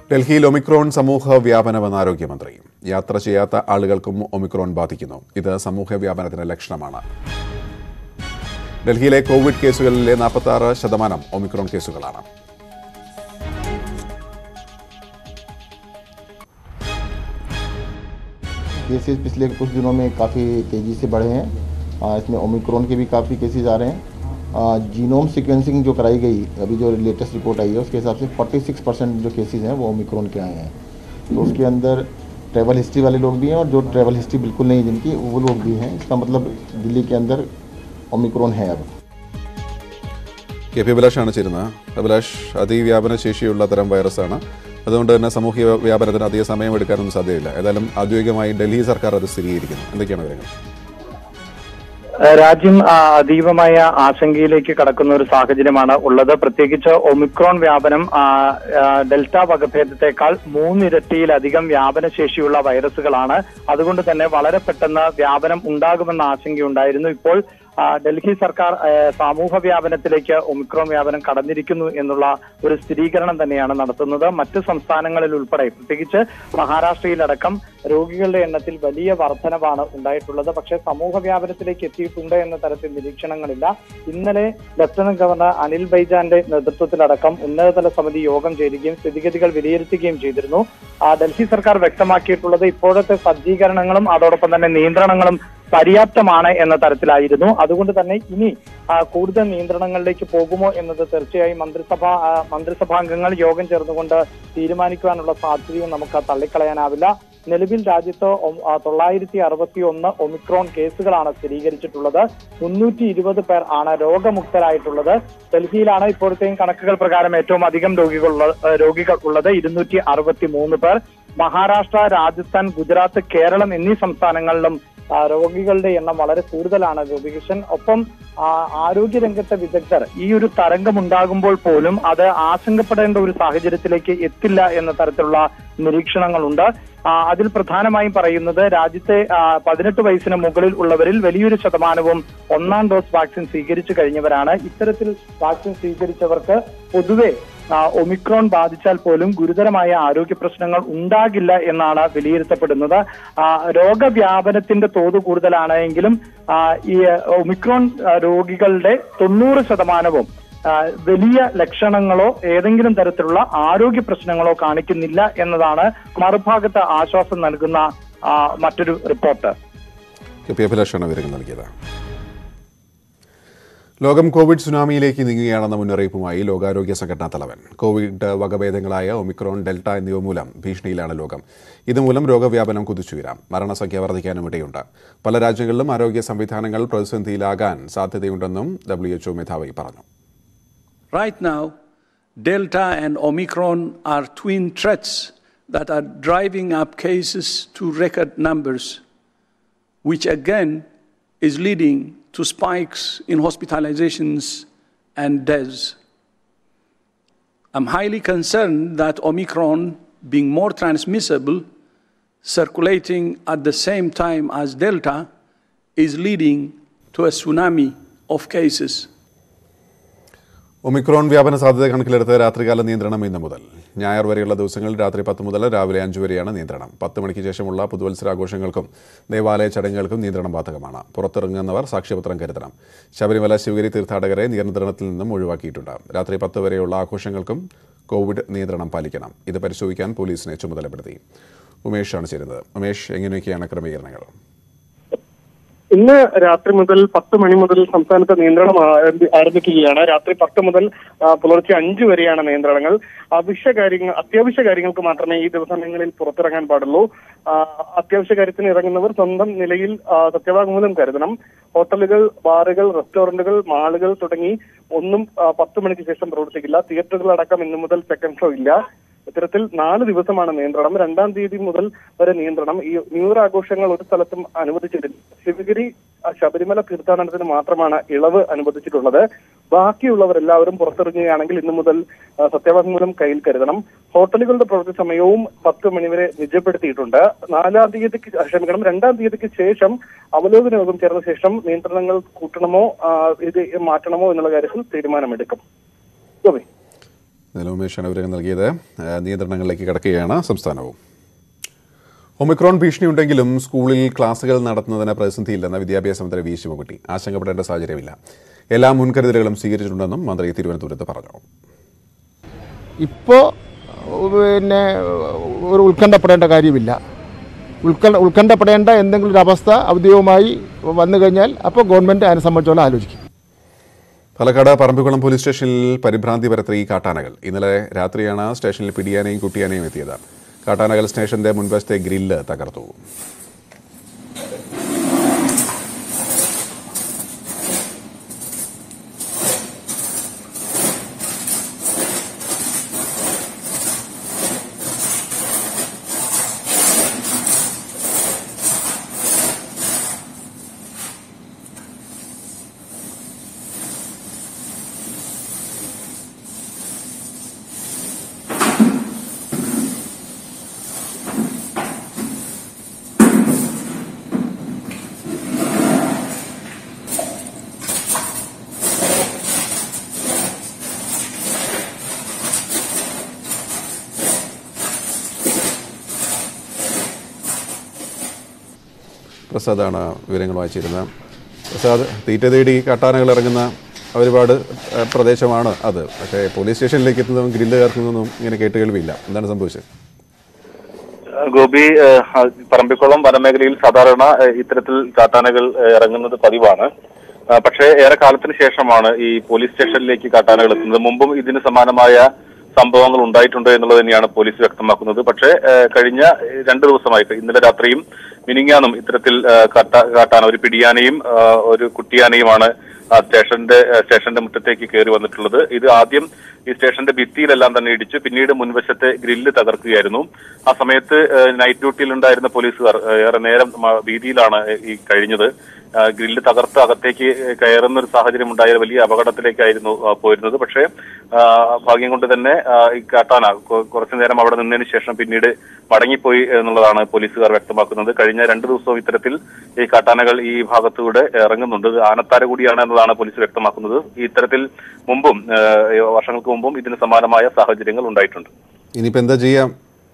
ഡൽഹിയിൽ ഒമിക്രോൺ സമൂഹ വ്യാപനമെന്ന് ആരോഗ്യമന്ത്രി യാത്ര ചെയ്യാത്ത ആളുകൾക്കും ഒമിക്രോൺ ബാധിക്കുന്നു ഇത് സമൂഹ വ്യാപനത്തിന്റെ ലക്ഷണമാണ് ഡൽഹിയിലെ കോവിഡ് കേസുകളിലെ നാൽപ്പത്തി ആറ് ശതമാനം ഒമിക്രോൺ കേസുകളാണ് केसेस पिछले कुछ दिनों में काफ़ी तेज़ी से बढ़े हैं आ, इसमें ओमिक्रॉन के भी काफ़ी केसेस आ रहे हैं आ, जीनोम सीक्वेंसिंग जो कराई गई अभी जो लेटेस्ट रिपोर्ट आई है उसके हिसाब से 46 परसेंट जो केसेस हैं वो ओमिक्रॉन के आए हैं तो उसके अंदर ट्रैवल हिस्ट्री वाले लोग भी हैं और जो ट्रैवल हिस्ट्री बिल्कुल नहीं है जिनकी वो लोग भी हैं इसका मतलब दिल्ली के अंदर ओमिक्रॉन है अब കെ പി അഭിലാഷാണ് ചേരുന്നത് അഭിലാഷ് അതിവ്യാപന ശേഷിയുള്ള തരം വൈറസാണ് അതുകൊണ്ട് തന്നെ സാമൂഹ്യ വ്യാപനത്തിന് അധിക സമയം എടുക്കാനൊന്നും സാധ്യതയില്ല ഏതായാലും ഔദ്യോഗികമായി ഡൽഹി സർക്കാർ അത് സ്ഥിരീകരിക്കുന്നു എന്തൊക്കെയാണ് വിവരങ്ങൾ രാജ്യം ആ, അതീവമായ ആശങ്കയിലേക്ക് കടക്കുന്ന ഒരു സാഹചര്യമാണ് ഉള്ളത് പ്രത്യേകിച്ച് ഒമിക്രോൺ വ്യാപനം ആ, ആ, ഡെൽറ്റ വകഭേദത്തെക്കാൾ മൂന്നിരട്ടിയിലധികം വ്യാപന ശേഷിയുള്ള വൈറസുകളാണ് അതുകൊണ്ട് തന്നെ വളരെ പെട്ടെന്ന് വ്യാപനം ഉണ്ടാകുമെന്ന ആശങ്കയുണ്ടായിരുന്നു ഇപ്പോൾ ആ, ഡൽഹി സർക്കാർ ആ, സമൂഹ വ്യാപനത്തിലേക്ക് ഒമിക്രോൺ വ്യാപനം കടന്നിരിക്കുന്നു എന്നുള്ള ഒരു സ്ഥിരീകരണം തന്നെയാണ് നടത്തുന്നത് മറ്റ് സംസ്ഥാനങ്ങളിൽ ഉൾപ്പെടെ പ്രത്യേകിച്ച് മഹാരാഷ്ട്രയിലടക്കം രോഗികളുടെ എണ്ണത്തിൽ വലിയ വർധനവാണ് ഉണ്ടായിട്ടുള്ളത് പക്ഷേ സമൂഹ വ്യാപനത്തിലേക്ക് എത്തിയിട്ടുണ്ട് എന്ന തരത്തിൽ നിരീക്ഷണങ്ങളില്ല ഇന്നലെ ലഫ്റ്റനന്റ് ഗവർണർ അനിൽ ബൈജാന്റെ നേതൃത്വത്തിലടക്കം ഉന്നതതല സമിതി യോഗം ചേരുകയും സ്ഥിതിഗതികൾ വിലയിരുത്തുകയും ചെയ്തിരുന്നു ആ ഡൽഹി സർക്കാർ വ്യക്തമാക്കിയിട്ടുള്ളത് ഇപ്പോഴത്തെ സജ്ജീകരണങ്ങളും അതോടൊപ്പം തന്നെ നിയന്ത്രണങ്ങളും പര്യാപ്തമാണ് എന്ന തരത്തിലായിരുന്നു അതുകൊണ്ട് തന്നെ ഇനി ആ, കൂടുതൽ നിയന്ത്രണങ്ങളിലേക്ക് പോകുമോ എന്നത് തീർച്ചയായും മന്ത്രിസഭ ആ, മന്ത്രിസഭാംഗങ്ങൾ യോഗം ചേർന്നുകൊണ്ട് തീരുമാനിക്കുവാനുള്ള സാധ്യതയും നമുക്ക് തള്ളിക്കളയാനാവില്ല നിലവിൽ രാജ്യത്ത് ഒ- ആ, തൊള്ളായിരത്തി അറുപത്തി ഒന്ന് ഒമിക്രോൺ കേസുകളാണ് സ്ഥിരീകരിച്ചിട്ടുള്ളത് മുന്നൂറ്റി ഇരുപത് പേർ ആണ് രോഗമുക്തരായിട്ടുള്ളത് ഡൽഹിയിലാണ് ഇപ്പോഴത്തെയും കണക്കുകൾ പ്രകാരം ഏറ്റവും അധികം രോഗികൾ രോഗികൾ ഉള്ളത് ഇരുന്നൂറ്റി അറുപത്തി മൂന്ന് പേർ മഹാരാഷ്ട്ര രാജസ്ഥാൻ ഗുജറാത്ത് കേരളം എന്നീ സംസ്ഥാനങ്ങളിലും ആ, രോഗികളുടെ എണ്ണം വളരെ കൂടുതലാണ് രോഗികിഷൻ ഒപ്പം ആ, ആരോഗ്യരംഗത്തെ വിദഗ്ധർ ഈ ഒരു തരംഗം ഉണ്ടാകുമ്പോൾ പോലും അത് ആശങ്കപ്പെടേണ്ട ഒരു സാഹചര്യത്തിലേക്ക് എത്തില്ല എന്ന തരത്തിലുള്ള നിരീക്ഷണങ്ങളുണ്ട് ആ, അതിൽ പ്രധാനമായും പറയുന്നത് രാജ്യത്തെ ആ, പതിനെട്ട് വയസ്സിന് മുകളിൽ ഉള്ളവരിൽ വലിയൊരു ശതമാനവും ഒന്നാം ഡോസ് വാക്സിൻ സ്വീകരിച്ചു കഴിഞ്ഞവരാണ് ഇത്തരത്തിൽ വാക്സിൻ സ്വീകരിച്ചവർക്ക് പൊതുവെ ആ, ഒമിക്രോൺ ബാധിച്ചാൽ പോലും ഗുരുതരമായ ആരോഗ്യ പ്രശ്നങ്ങൾ ഉണ്ടാകില്ല എന്നാണ് വിലയിരുത്തപ്പെടുന്നത് ആ, രോഗവ്യാപനത്തിന്റെ തോത് കൂടുതലാണ് എങ്കിലും ആ, ഈ ഒമിക്രോൺ ആ, രോഗികളുടെ തൊണ്ണൂറ് ശതമാനവും ആ, വലിയ ലക്ഷണങ്ങളോ ഏതെങ്കിലും തരത്തിലുള്ള ആരോഗ്യ പ്രശ്നങ്ങളോ കാണിക്കുന്നില്ല എന്നതാണ് മറുഭാഗത്ത് ആശ്വാസം നൽകുന്ന ആ, മറ്റൊരു റിപ്പോർട്ട് കെ പി അഭിലാഷാണ് വിവരങ്ങൾ നൽകിയത് ലോകം കോവിഡ് സുനാമിയിലേക്ക് നീങ്ങുകയാണെന്ന മുന്നറിയിപ്പുമായി ലോകാരോഗ്യ സംഘടനാ തലവൻ കോവിഡ് വകഭേദങ്ങളായ ഒമിക്രോൺ ഡെൽറ്റ എന്നിവ മൂലം ഭീഷണിയിലാണ് ലോകം ഇതുമൂലം രോഗവ്യാപനം കുതിച്ചുയരാം മരണസംഖ്യ വർദ്ധിക്കാനും ഇടയുണ്ട് പല രാജ്യങ്ങളിലും ആരോഗ്യ സംവിധാനങ്ങൾ പ്രതിസന്ധിയിലാകാൻ സാധ്യതയുണ്ടെന്നും ഡബ്ല്യു എച്ച്ഒ മേധാവി പറഞ്ഞു Right now, Delta and Omicron are twin threats that are driving up cases to record numbers, which again is leading to spikes in hospitalizations and deaths. I'm highly concerned that Omicron, being more transmissible, circulating at the same time as Delta, is leading to a tsunami of cases. Omicron വ്യാപന സാധ്യത കണക്കിലെടുത്ത് രാത്രികാല നിയന്ത്രണം ഇന്ന് മുതൽ ഞായർ വരെയുള്ള ദിവസങ്ങളിൽ രാത്രി പത്ത് മുതൽ രാവിലെ അഞ്ച് വരെയാണ് നിയന്ത്രണം പത്ത് മണിക്ക് ശേഷമുള്ള പുതുവത്സരാഘോഷങ്ങൾക്കും ദേവാലയ ചടങ്ങുകൾക്കും നിയന്ത്രണം ബാധകമാണ് പുറത്തിറങ്ങുന്നവർ സാക്ഷ്യപത്രം കരുതണം ശബരിമല ശിവഗിരി തീർത്ഥാടകരെ നിയന്ത്രണത്തിൽ നിന്നും ഒഴിവാക്കിയിട്ടുണ്ട് രാത്രി പത്ത് വരെയുള്ള ആഘോഷങ്ങൾക്കും കോവിഡ് നിയന്ത്രണം പാലിക്കണം ഇത് പരിശോധിക്കാൻ പോലീസിനെ ചുമതലപ്പെടുത്തി ഉമേഷാണ് ചേരുന്നത് ഉമേഷ് എങ്ങനെയൊക്കെയാണ് ക്രമീകരണങ്ങൾ ഇന്ന് രാത്രി മുതൽ പത്ത് മണി മുതൽ സംസ്ഥാനത്ത് നിയന്ത്രണം ആരംഭി- ആരംഭിക്കുകയാണ് രാത്രി പത്ത് മുതൽ ആ, പുലർച്ചെ അഞ്ച് വരെയാണ് നിയന്ത്രണങ്ങൾ അവശ്യ കാര്യങ്ങൾ അത്യാവശ്യ കാര്യങ്ങൾക്ക് മാത്രമേ ഈ ദിവസങ്ങളിൽ പുറത്തിറങ്ങാൻ പാടുള്ളൂ ആ, അത്യാവശ്യ കാര്യത്തിന് ഇറങ്ങുന്നവർ സ്വന്തം നിലയിൽ ആ, സത്യവാങ്മൂലം കരുതണം ഹോട്ടലുകൾ ബാറുകൾ റെസ്റ്റോറന്റുകൾ മാളുകൾ തുടങ്ങി ഒന്നും ആ, പത്ത് മണിക്ക് ശേഷം പ്രവർത്തിക്കില്ല തിയേറ്ററുകൾ അടക്കം ഇന്നു മുതൽ സെക്കൻഡ് ഷോ ഇല്ല ഇത്തരത്തിൽ നാല് ദിവസമാണ് നിയന്ത്രണം രണ്ടാം തീയതി മുതൽ വരെ നിയന്ത്രണം ഈ ന്യൂ ഇയർ ആഘോഷങ്ങൾ ഒരു സ്ഥലത്തും അനുവദിച്ചിട്ടില്ല ശിവഗിരി ആ, ശബരിമല തീർത്ഥാടനത്തിന് മാത്രമാണ് ഇളവ് അനുവദിച്ചിട്ടുള്ളത് ബാക്കിയുള്ളവരെല്ലാവരും പുറത്തിറങ്ങുകയാണെങ്കിൽ ഇന്നു മുതൽ ആ, സത്യവാങ്മൂലം കയ്യിൽ കരുതണം ഹോട്ടലുകളുടെ പ്രവൃത്തി സമയവും പത്ത് മണിവരെ നിജപ്പെടുത്തിയിട്ടുണ്ട് നാലാം തീയതിക്ക് ക്ഷമിക്കണം രണ്ടാം തീയതിക്ക് ശേഷം അവലോകന യോഗം ചേർന്ന ശേഷം നിയന്ത്രണങ്ങൾ കൂട്ടണമോ ആ, ഇത് മാറ്റണമോ എന്നുള്ള കാര്യത്തിൽ തീരുമാനമെടുക്കും ഗോപി നിലവുമേഷാണ് വിവരങ്ങൾ നൽകിയത് ആ, നിയന്ത്രണങ്ങളിലേക്ക് കടക്കുകയാണ് സംസ്ഥാനവും ഒമിക്രോൺ ഭീഷണിയുണ്ടെങ്കിലും സ്കൂളിൽ ക്ലാസുകൾ നടത്തുന്നതിന് പ്രതിസന്ധിയില്ലെന്ന വിദ്യാഭ്യാസ മന്ത്രി വി ശിവകുട്ടി ആശങ്കപ്പെടേണ്ട സാഹചര്യമില്ല എല്ലാ മുൻകരുതലുകളും സ്വീകരിച്ചിട്ടുണ്ടെന്നും മന്ത്രി തിരുവനന്തപുരത്ത് പറഞ്ഞു ഇപ്പോൾ പിന്നെ ഒരു ഉത്കണ്ഠപ്പെടേണ്ട കാര്യമില്ല ഉത്കണ്ഠ ഉത്കണ്ഠപ്പെടേണ്ട എന്തെങ്കിലും ഒരു അവസ്ഥ ഔദ്യോഗികമായി വന്നു കഴിഞ്ഞാൽ അപ്പോൾ ഗവൺമെൻറ് അതിനെ സംബന്ധിച്ചോളം ആലോചിക്കും പാലക്കാട് പറമ്പിക്കുളം പോലീസ് സ്റ്റേഷനിൽ പരിഭ്രാന്തി പരത്തി കാട്ടാനകൾ ഇന്നലെ രാത്രിയാണ് സ്റ്റേഷനിൽ പിടിയാനയും കുട്ടിയാനയും എത്തിയത് കാട്ടാനകൾ സ്റ്റേഷന്റെ മുൻവശത്തെ ഗ്രില്ല് തകർത്തു പ്രസാദാണ് വിവരങ്ങൾ വായിച്ചിരുന്നത് പ്രസാദ് തീറ്റ തേടി കാട്ടാനകൾ ഇറങ്ങുന്ന ഒരുപാട് ഏഹ്, പ്രദേശമാണ് അത് പക്ഷേ പോലീസ് സ്റ്റേഷനിലേക്ക് എത്തുന്നതും ഗ്രില്ല് ചേർക്കുന്നതും ഇങ്ങനെ കേട്ടുകേൾവിയില്ല എന്താണ് സംഭവിച്ചത് ഗോപി ഏഹ്, ആ, പറമ്പിക്കുളം വനമേഖലയിൽ സാധാരണ ഏഹ്, ഇത്തരത്തിൽ കാട്ടാനകൾ ഏഹ്, ഇറങ്ങുന്നത് പതിവാണ് ആ, പക്ഷേ ഏറെ കാലത്തിന് ശേഷമാണ് ഈ പോലീസ് സ്റ്റേഷനിലേക്ക് കാട്ടാനകൾ എത്തുന്നത് മുമ്പും ഇതിന് സമാനമായ സംഭവങ്ങൾ ഉണ്ടായിട്ടുണ്ട് എന്നുള്ളത് തന്നെയാണ് പോലീസ് വ്യക്തമാക്കുന്നത് പക്ഷേ ഏഹ്, കഴിഞ്ഞ ഏഹ്, രണ്ട് ദിവസമായിട്ട് ഇന്നലെ രാത്രിയും മിനിങ്ങാന്നും ഇത്തരത്തിൽ ഏഹ്, കാട്ട- കാട്ടാന ഒരു പിടിയാനയും ആ, ഒരു കുട്ടിയാനയുമാണ് ആ സ്റ്റേഷന്റെ ഏഹ്, സ്റ്റേഷന്റെ മുറ്റത്തേക്ക് കയറി വന്നിട്ടുള്ളത് ഇത് ആദ്യം ഈ സ്റ്റേഷന്റെ ഭിത്തിയിലെല്ലാം തന്നെ ഇടിച്ചു പിന്നീട് മുൻവശത്തെ ഗ്രില്ല് തകർക്കുകയായിരുന്നു ആ സമയത്ത് ഏഹ്, നൈറ്റ് ഡ്യൂട്ടിയിലുണ്ടായിരുന്ന പോലീസുകാർ ഏഹ്, ഏറെ നേരം മ- വീതിയിലാണ് ഈ കഴിഞ്ഞത് ആ, ഗ്രില്ല് തകർത്ത് അകത്തേക്ക് കയറുന്ന ഒരു സാഹചര്യം ഉണ്ടായ വലിയ അപകടത്തിലേക്കായിരുന്നു ആ, പോയിരുന്നത് പക്ഷേ ആ, ഭാഗ്യം കൊണ്ട് തന്നെ ആ, ഈ കാട്ടാന കൊ- കുറച്ചു നേരം അവിടെ നിന്നതിന് ശേഷം പിന്നീട് മടങ്ങിപ്പോയി എന്നുള്ളതാണ് പോലീസുകാർ വ്യക്തമാക്കുന്നത് കഴിഞ്ഞ രണ്ടു ദിവസവും ഇത്തരത്തിൽ ഈ കാട്ടാനകൾ ഈ ഭാഗത്തൂടെ ഇറങ്ങുന്നുണ്ട് ഇത് ആനത്താര കൂടിയാണ് എന്നതാണ് പോലീസ് വ്യക്തമാക്കുന്നത് ഈ ഇത്തരത്തിൽ മുമ്പും ആ, വർഷങ്ങൾക്ക് മുമ്പും ഇതിന് സമാനമായ സാഹചര്യങ്ങൾ ഉണ്ടായിട്ടുണ്ട് ഇനിയിപ്പോൾ എന്താ ചെയ്യാം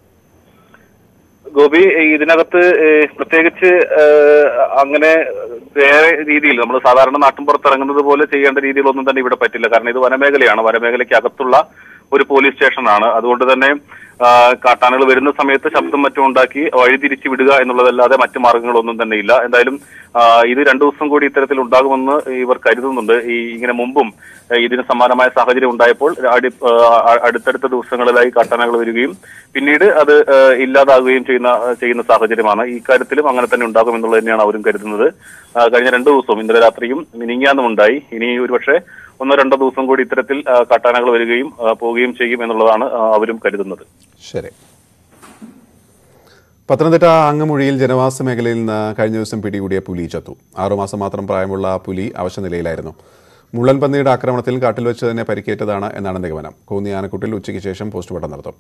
ഗോപി ഇതിനകത്ത് ഏഹ്, പ്രത്യേകിച്ച് ഏഹ്, അങ്ങനെ വേറെ രീതിയിൽ നമ്മൾ സാധാരണ നാട്ടിൻപുറത്ത് ഇറങ്ങുന്നത് പോലെ ചെയ്യേണ്ട രീതിയിലൊന്നും തന്നെ ഇവിടെ പറ്റില്ല കാരണം ഇത് വനമേഖലയാണ് വനമേഖലയ്ക്ക് അകത്തുള്ള ഒരു പോലീസ് സ്റ്റേഷനാണ് അതുകൊണ്ട് തന്നെ ആ, കാട്ടാനകൾ വരുന്ന സമയത്ത് ശബ്ദം മറ്റും ഉണ്ടാക്കി വഴിതിരിച്ചു വിടുക എന്നുള്ളതല്ലാതെ മറ്റു മാർഗങ്ങളൊന്നും തന്നെ ഇല്ല എന്തായാലും ആ, ഇത് രണ്ടു ദിവസം കൂടി ഇത്തരത്തിൽ ഉണ്ടാകുമെന്ന് ഇവർ കരുതുന്നുണ്ട് ഈ ഇങ്ങനെ മുമ്പും ഏഹ്, ഇതിന് സമാനമായ സാഹചര്യം ഉണ്ടായപ്പോൾ അടി ആ, അടുത്തടുത്ത ദിവസങ്ങളിലായി കാട്ടാനകൾ വരികയും പിന്നീട് അത് ഏഹ്, ഇല്ലാതാകുകയും ചെയ്യുന്ന ചെയ്യുന്ന സാഹചര്യമാണ് ഈ കാര്യത്തിലും അങ്ങനെ തന്നെ ഉണ്ടാകും എന്നുള്ളത് തന്നെയാണ് അവരും കരുതുന്നത് ആ, കഴിഞ്ഞ രണ്ടു ദിവസവും ഇന്നലെ രാത്രിയും മിനിങ്ങാന്നും ഉണ്ടായി ഇനി ഒരുപക്ഷെ ഒന്നോ രണ്ടോ ദിവസം കൂടി ഇത്തരത്തിൽ ആ, കാട്ടാനകൾ വരികയും ആ, പോവുകയും ചെയ്യും എന്നുള്ളതാണ് ആ, അവരും കരുതുന്നത് ശരി പത്തനംതിട്ട അങ്ങമുഴിയിൽ ജനവാസ മേഖലയിൽ നിന്ന് കഴിഞ്ഞ ദിവസം പിടികൂടിയ പുലി ചത്തു ആറുമാസം മാത്രം പ്രായമുള്ള പുലി അവശനിലയിലായിരുന്നു മുള്ളൻ പന്നിയുടെ ആക്രമണത്തിൽ കാട്ടിൽ വെച്ച് തന്നെ പരിക്കേറ്റതാണ് എന്നാണ് നിഗമനം കോന്നി ആനക്കുട്ടിൽ ഉച്ചയ്ക്ക് ശേഷം പോസ്റ്റ്മോർട്ടം നടത്തും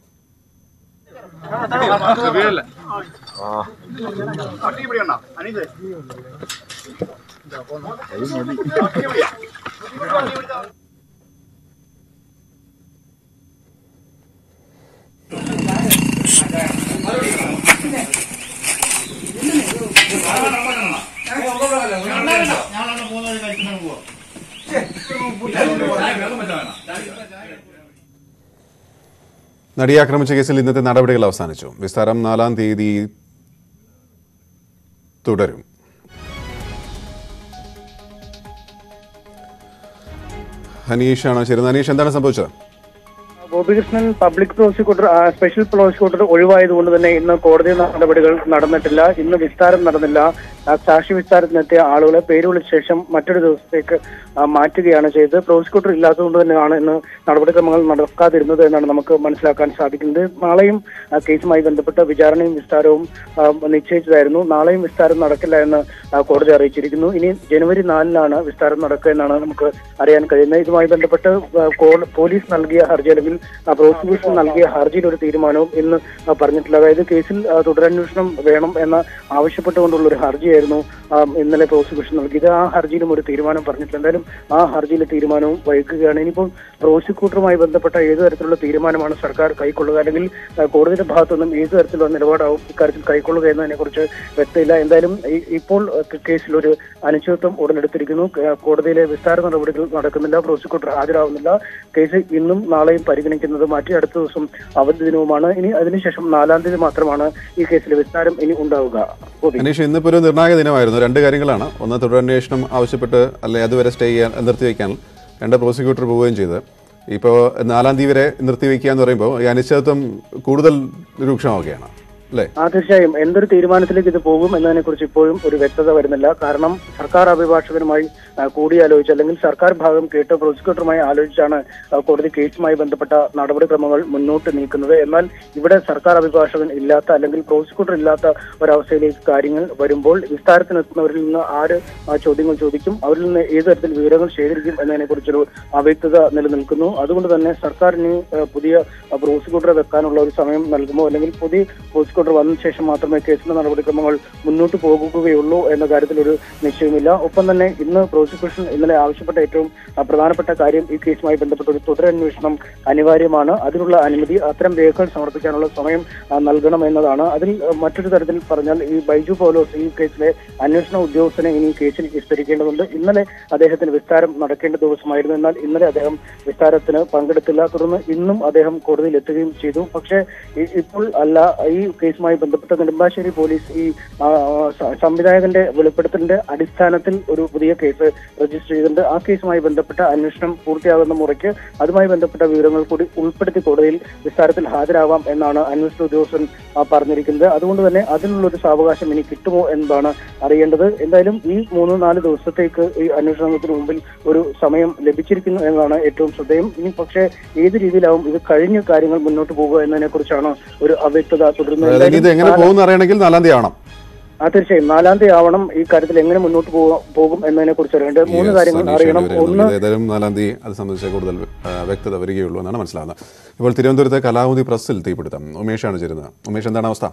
നടിയെ ആക്രമിച്ച കേസിൽ ഇന്നത്തെ നടപടികൾ അവസാനിച്ചു വിസ്താരം നാലാം തീയതി തുടരും ഹനീഷാണ് ശരി ഹനീഷ് എന്താണ് സംഭവിച്ചത് ഗോപികൃഷ്ണൻ പബ്ലിക് പ്രോസിക്യൂട്ടർ ആ, സ്പെഷ്യൽ പ്രോസിക്യൂട്ടർ ഒഴിവായതുകൊണ്ട് തന്നെ ഇന്ന് കോടതി നടപടികൾ നടന്നിട്ടില്ല ഇന്ന് വിസ്താരം നടന്നില്ല ആ, സാക്ഷി വിസ്താരത്തിനെത്തിയ ആളുകളെ പേര് വിളിച്ച ശേഷം മറ്റൊരു ദിവസത്തേക്ക് ആ, മാറ്റുകയാണ് ചെയ്തത് പ്രോസിക്യൂട്ടർ ഇല്ലാത്തതുകൊണ്ട് തന്നെയാണ് ഇന്ന് നടപടിക്രമങ്ങൾ നടക്കാതിരുന്നത് എന്നാണ് നമുക്ക് മനസ്സിലാക്കാൻ സാധിക്കുന്നത് നാളെയും ആ, കേസുമായി ബന്ധപ്പെട്ട് വിചാരണയും വിസ്താരവും ആ, നിശ്ചയിച്ചതായിരുന്നു നാളെയും വിസ്താരം നടക്കില്ല എന്ന് ആ, കോടതി അറിയിച്ചിരിക്കുന്നു ഇനി ജനുവരി നാലിനാണ് വിസ്താരം നടക്കുക എന്നാണ് നമുക്ക് അറിയാൻ കഴിയുന്നത് ഇതുമായി ബന്ധപ്പെട്ട് ആ, കോ- പോലീസ് നൽകിയ ഹർജി അല്ലെങ്കിൽ ആ, പ്രോസിക്യൂഷൻ നൽകിയ ഹർജിയിൽ ഒരു തീരുമാനവും ഇന്ന് ആ, പറഞ്ഞിട്ടില്ല അതായത് കേസിൽ ആ, തുടരന്വേഷണം വേണം എന്ന് ആവശ്യപ്പെട്ടുകൊണ്ടുള്ള ഒരു ഹർജിയായിരുന്നു ആ, ഇന്നലെ പ്രോസിക്യൂഷൻ നൽകിയത് ആ ഹർജിയിലും ഒരു തീരുമാനം പറഞ്ഞിട്ടില്ല എന്തായാലും ആ ഹർജിയിലെ തീരുമാനവും വൈകുകയാണ് ഇനിയിപ്പോൾ പ്രോസിക്യൂട്ടറുമായി ബന്ധപ്പെട്ട ഏത് തരത്തിലുള്ള തീരുമാനമാണ് സർക്കാർ കൈക്കൊള്ളുക അല്ലെങ്കിൽ ആ, കോടതിയുടെ ഭാഗത്തു നിന്നും ഏത് തരത്തിലുള്ള നിലപാടാവും ഇക്കാര്യത്തിൽ കൈക്കൊള്ളുക എന്നതിനെ കുറിച്ച് വ്യക്തമില്ല എന്തായാലും ഈ- ഇപ്പോൾ ആ, കേസിൽ ഒരു അനിശ്ചിതത്വം ഉടലെടുത്തിരിക്കുന്നു ആ, കോടതിയിലെ വിസ്താര നടപടികൾ നടക്കുന്നില്ല പ്രോസിക്യൂട്ടർ ഹാജരാകുന്നില്ല കേസ് ഇന്നും നാളെയും പരിഗണിക്കുന്നത് മാറ്റി അടുത്ത ദിവസം അവധി ദിനവുമാണ് ഇനി അതിനുശേഷം നാലാം തീയതി മാത്രമാണ് ഈ കേസിലെ വിസ്താരം ഇനി ഉണ്ടാവുക ഗോപി. അനീഷ് ഇന്നിപ്പോൾ ഒരു നിർണായക ദിനമായിരുന്നു രണ്ട് കാര്യങ്ങളാണ് ഒന്ന് തുടരന്വേഷണം ആവശ്യപ്പെട്ട് അല്ലെ അതുവരെ സ്റ്റേ ചെയ്യാൻ നിർത്തിവെക്കാൻ രണ്ട് പ്രോസിക്യൂട്ടർ പോവുകയും ചെയ്ത് ഇപ്പോൾ നാലാം തീയതി വരെ നിർത്തിവെക്കുക എന്ന് പറയുമ്പോൾ ഈ അനിശ്ചിതത്വം കൂടുതൽ രൂക്ഷമാവുകയാണ് അല്ലേ ആ തീർച്ചയായും എന്തൊരു തീരുമാനത്തിലേക്ക് ഇത് പോകും എന്നതിനെ കുറിച്ച് ഇപ്പോഴും ഒരു വ്യക്തത വരുന്നില്ല കാരണം സർക്കാർ അഭിഭാഷകരുമായി ആ, കൂടിയാലോചിച്ച് അല്ലെങ്കിൽ സർക്കാർ ഭാഗം കേട്ട് പ്രോസിക്യൂട്ടറുമായി ആലോചിച്ചാണ് ആ, കോടതി കേസുമായി ബന്ധപ്പെട്ട നടപടിക്രമങ്ങൾ മുന്നോട്ട് നീക്കുന്നത് എന്നാൽ ഇവിടെ സർക്കാർ അഭിഭാഷകൻ ഇല്ലാത്ത അല്ലെങ്കിൽ പ്രോസിക്യൂട്ടർ ഇല്ലാത്ത ഒരവസ്ഥയിലേക്ക് കാര്യങ്ങൾ വരുമ്പോൾ വിസ്താരത്തിനെത്തുന്നവരിൽ നിന്ന് ആര് ആ ചോദ്യങ്ങൾ ചോദിക്കും അവരിൽ നിന്ന് ഏത് തരത്തിൽ വിവരങ്ങൾ ശേഖരിക്കും എന്നതിനെ കുറിച്ചൊരു അവ്യക്തത നിലനിൽക്കുന്നു അതുകൊണ്ട് തന്നെ സർക്കാരിന് ആ, പുതിയ ആ, പ്രോസിക്യൂട്ടറെ വെക്കാനുള്ള ഒരു സമയം നൽകുമോ അല്ലെങ്കിൽ പുതിയ പ്രോസിക്യൂട്ടർ വന്ന ശേഷം മാത്രമേ കേസിന്റെ നടപടിക്രമങ്ങൾ മുന്നോട്ട് പോകുകയുള്ളൂ എന്ന കാര്യത്തിൽ ഒരു നിശ്ചയമില്ല ഒപ്പം തന്നെ ഇന്ന് പ്രോസിക്യൂഷൻ ഇന്നലെ ആവശ്യപ്പെട്ട ഏറ്റവും ആ, പ്രധാനപ്പെട്ട കാര്യം ഈ കേസുമായി ബന്ധപ്പെട്ട ഒരു തുടരന്വേഷണം അനിവാര്യമാണ് അതിനുള്ള അനുമതി അത്തരം രേഖകൾ സമർപ്പിക്കാനുള്ള സമയം ആ, നൽകണം എന്നതാണ് അതിൽ ആ, മറ്റൊരു തരത്തിൽ പറഞ്ഞാൽ ഈ ബൈജു പൗലോസ് ഈ കേസിലെ അന്വേഷണ ഉദ്യോഗസ്ഥനെ ഇനി കേസിൽ വിസ്തരിക്കേണ്ടതുണ്ട് ഇന്നലെ അദ്ദേഹത്തിന് വിസ്താരം നടക്കേണ്ട ദിവസമായിരുന്നു എന്നാൽ ഇന്നലെ അദ്ദേഹം വിസ്താരത്തിന് പങ്കെടുത്തില്ല തുടർന്ന് ഇന്നും അദ്ദേഹം കോടതിയിൽ എത്തുകയും ചെയ്തു പക്ഷേ ഇ- ഇപ്പോൾ അല്ല ഈ കേസുമായി ബന്ധപ്പെട്ട നെടുമ്പാശ്ശേരി പോലീസ് ഈ ആ, സ- സംവിധായകന്റെ വെളിപ്പെടുത്തലിന്റെ അടിസ്ഥാനത്തിൽ ഒരു പുതിയ കേസ് രജിസ്റ്റർ ചെയ്തിട്ടുണ്ട് ആ കേസുമായി ബന്ധപ്പെട്ട അന്വേഷണം പൂർത്തിയാകുന്ന മുറയ്ക്ക് അതുമായി ബന്ധപ്പെട്ട വിവരങ്ങൾ കൂടി ഉൾപ്പെടുത്തി കോടതിയിൽ വിസ്താരത്തിൽ ഹാജരാവാം എന്നാണ് അന്വേഷണ ഉദ്യോഗസ്ഥൻ ആ, പറഞ്ഞിരിക്കുന്നത് അതുകൊണ്ട് തന്നെ അതിനുള്ള ഒരു സാവകാശം ഇനി കിട്ടുമോ എന്നതാണ് അറിയേണ്ടത് എന്തായാലും ഈ മൂന്ന് നാല് ദിവസത്തേക്ക് ഈ അന്വേഷണത്തിന് മുമ്പിൽ ഒരു സമയം ലഭിച്ചിരിക്കുന്നു എന്നതാണ് ഏറ്റവും ശ്രദ്ധേയം ഇനി പക്ഷേ ഏത് രീതിയിലാവും ഇത് കഴിഞ്ഞ കാര്യങ്ങൾ മുന്നോട്ട് പോകുക എന്നതിനെ കുറിച്ചാണ് ഒരു അവ്യക്തത തുടരുന്നത് അതായത് ഇത് എങ്ങനെ എന്തായാലും പോകുമെന്ന് അറിയണമെങ്കിൽ നാലാം തീയതി ആവണം ആ തീർച്ചയായും നാലാം തീയതി ആവണം ഈ കാര്യത്തിൽ എങ്ങനെ മുന്നോട്ട് പോകാ- പോകും എന്നതിനെ കുറിച്ച് അറിയേണ്ടത് മൂന്ന് Yes, കാര്യങ്ങൾ അനീഷ് അറിയണം ഇതുവരെ ഒന്ന് നൽകിയത്. ഏതായാലും നാലാം തീയതി അത് സംബന്ധിച്ച് കൂടുതൽ ആ, വ്യക്തത വരികയുള്ളൂ എന്നാണ് മനസ്സിലാകുന്നത് ഇപ്പോൾ തിരുവനന്തപുരത്തെ കലാമതി പ്രസ്സിൽ തീപിടുത്തം ഉമേഷാണ് ചേരുന്നത് ഉമേഷ് എന്താണ് അവസ്ഥ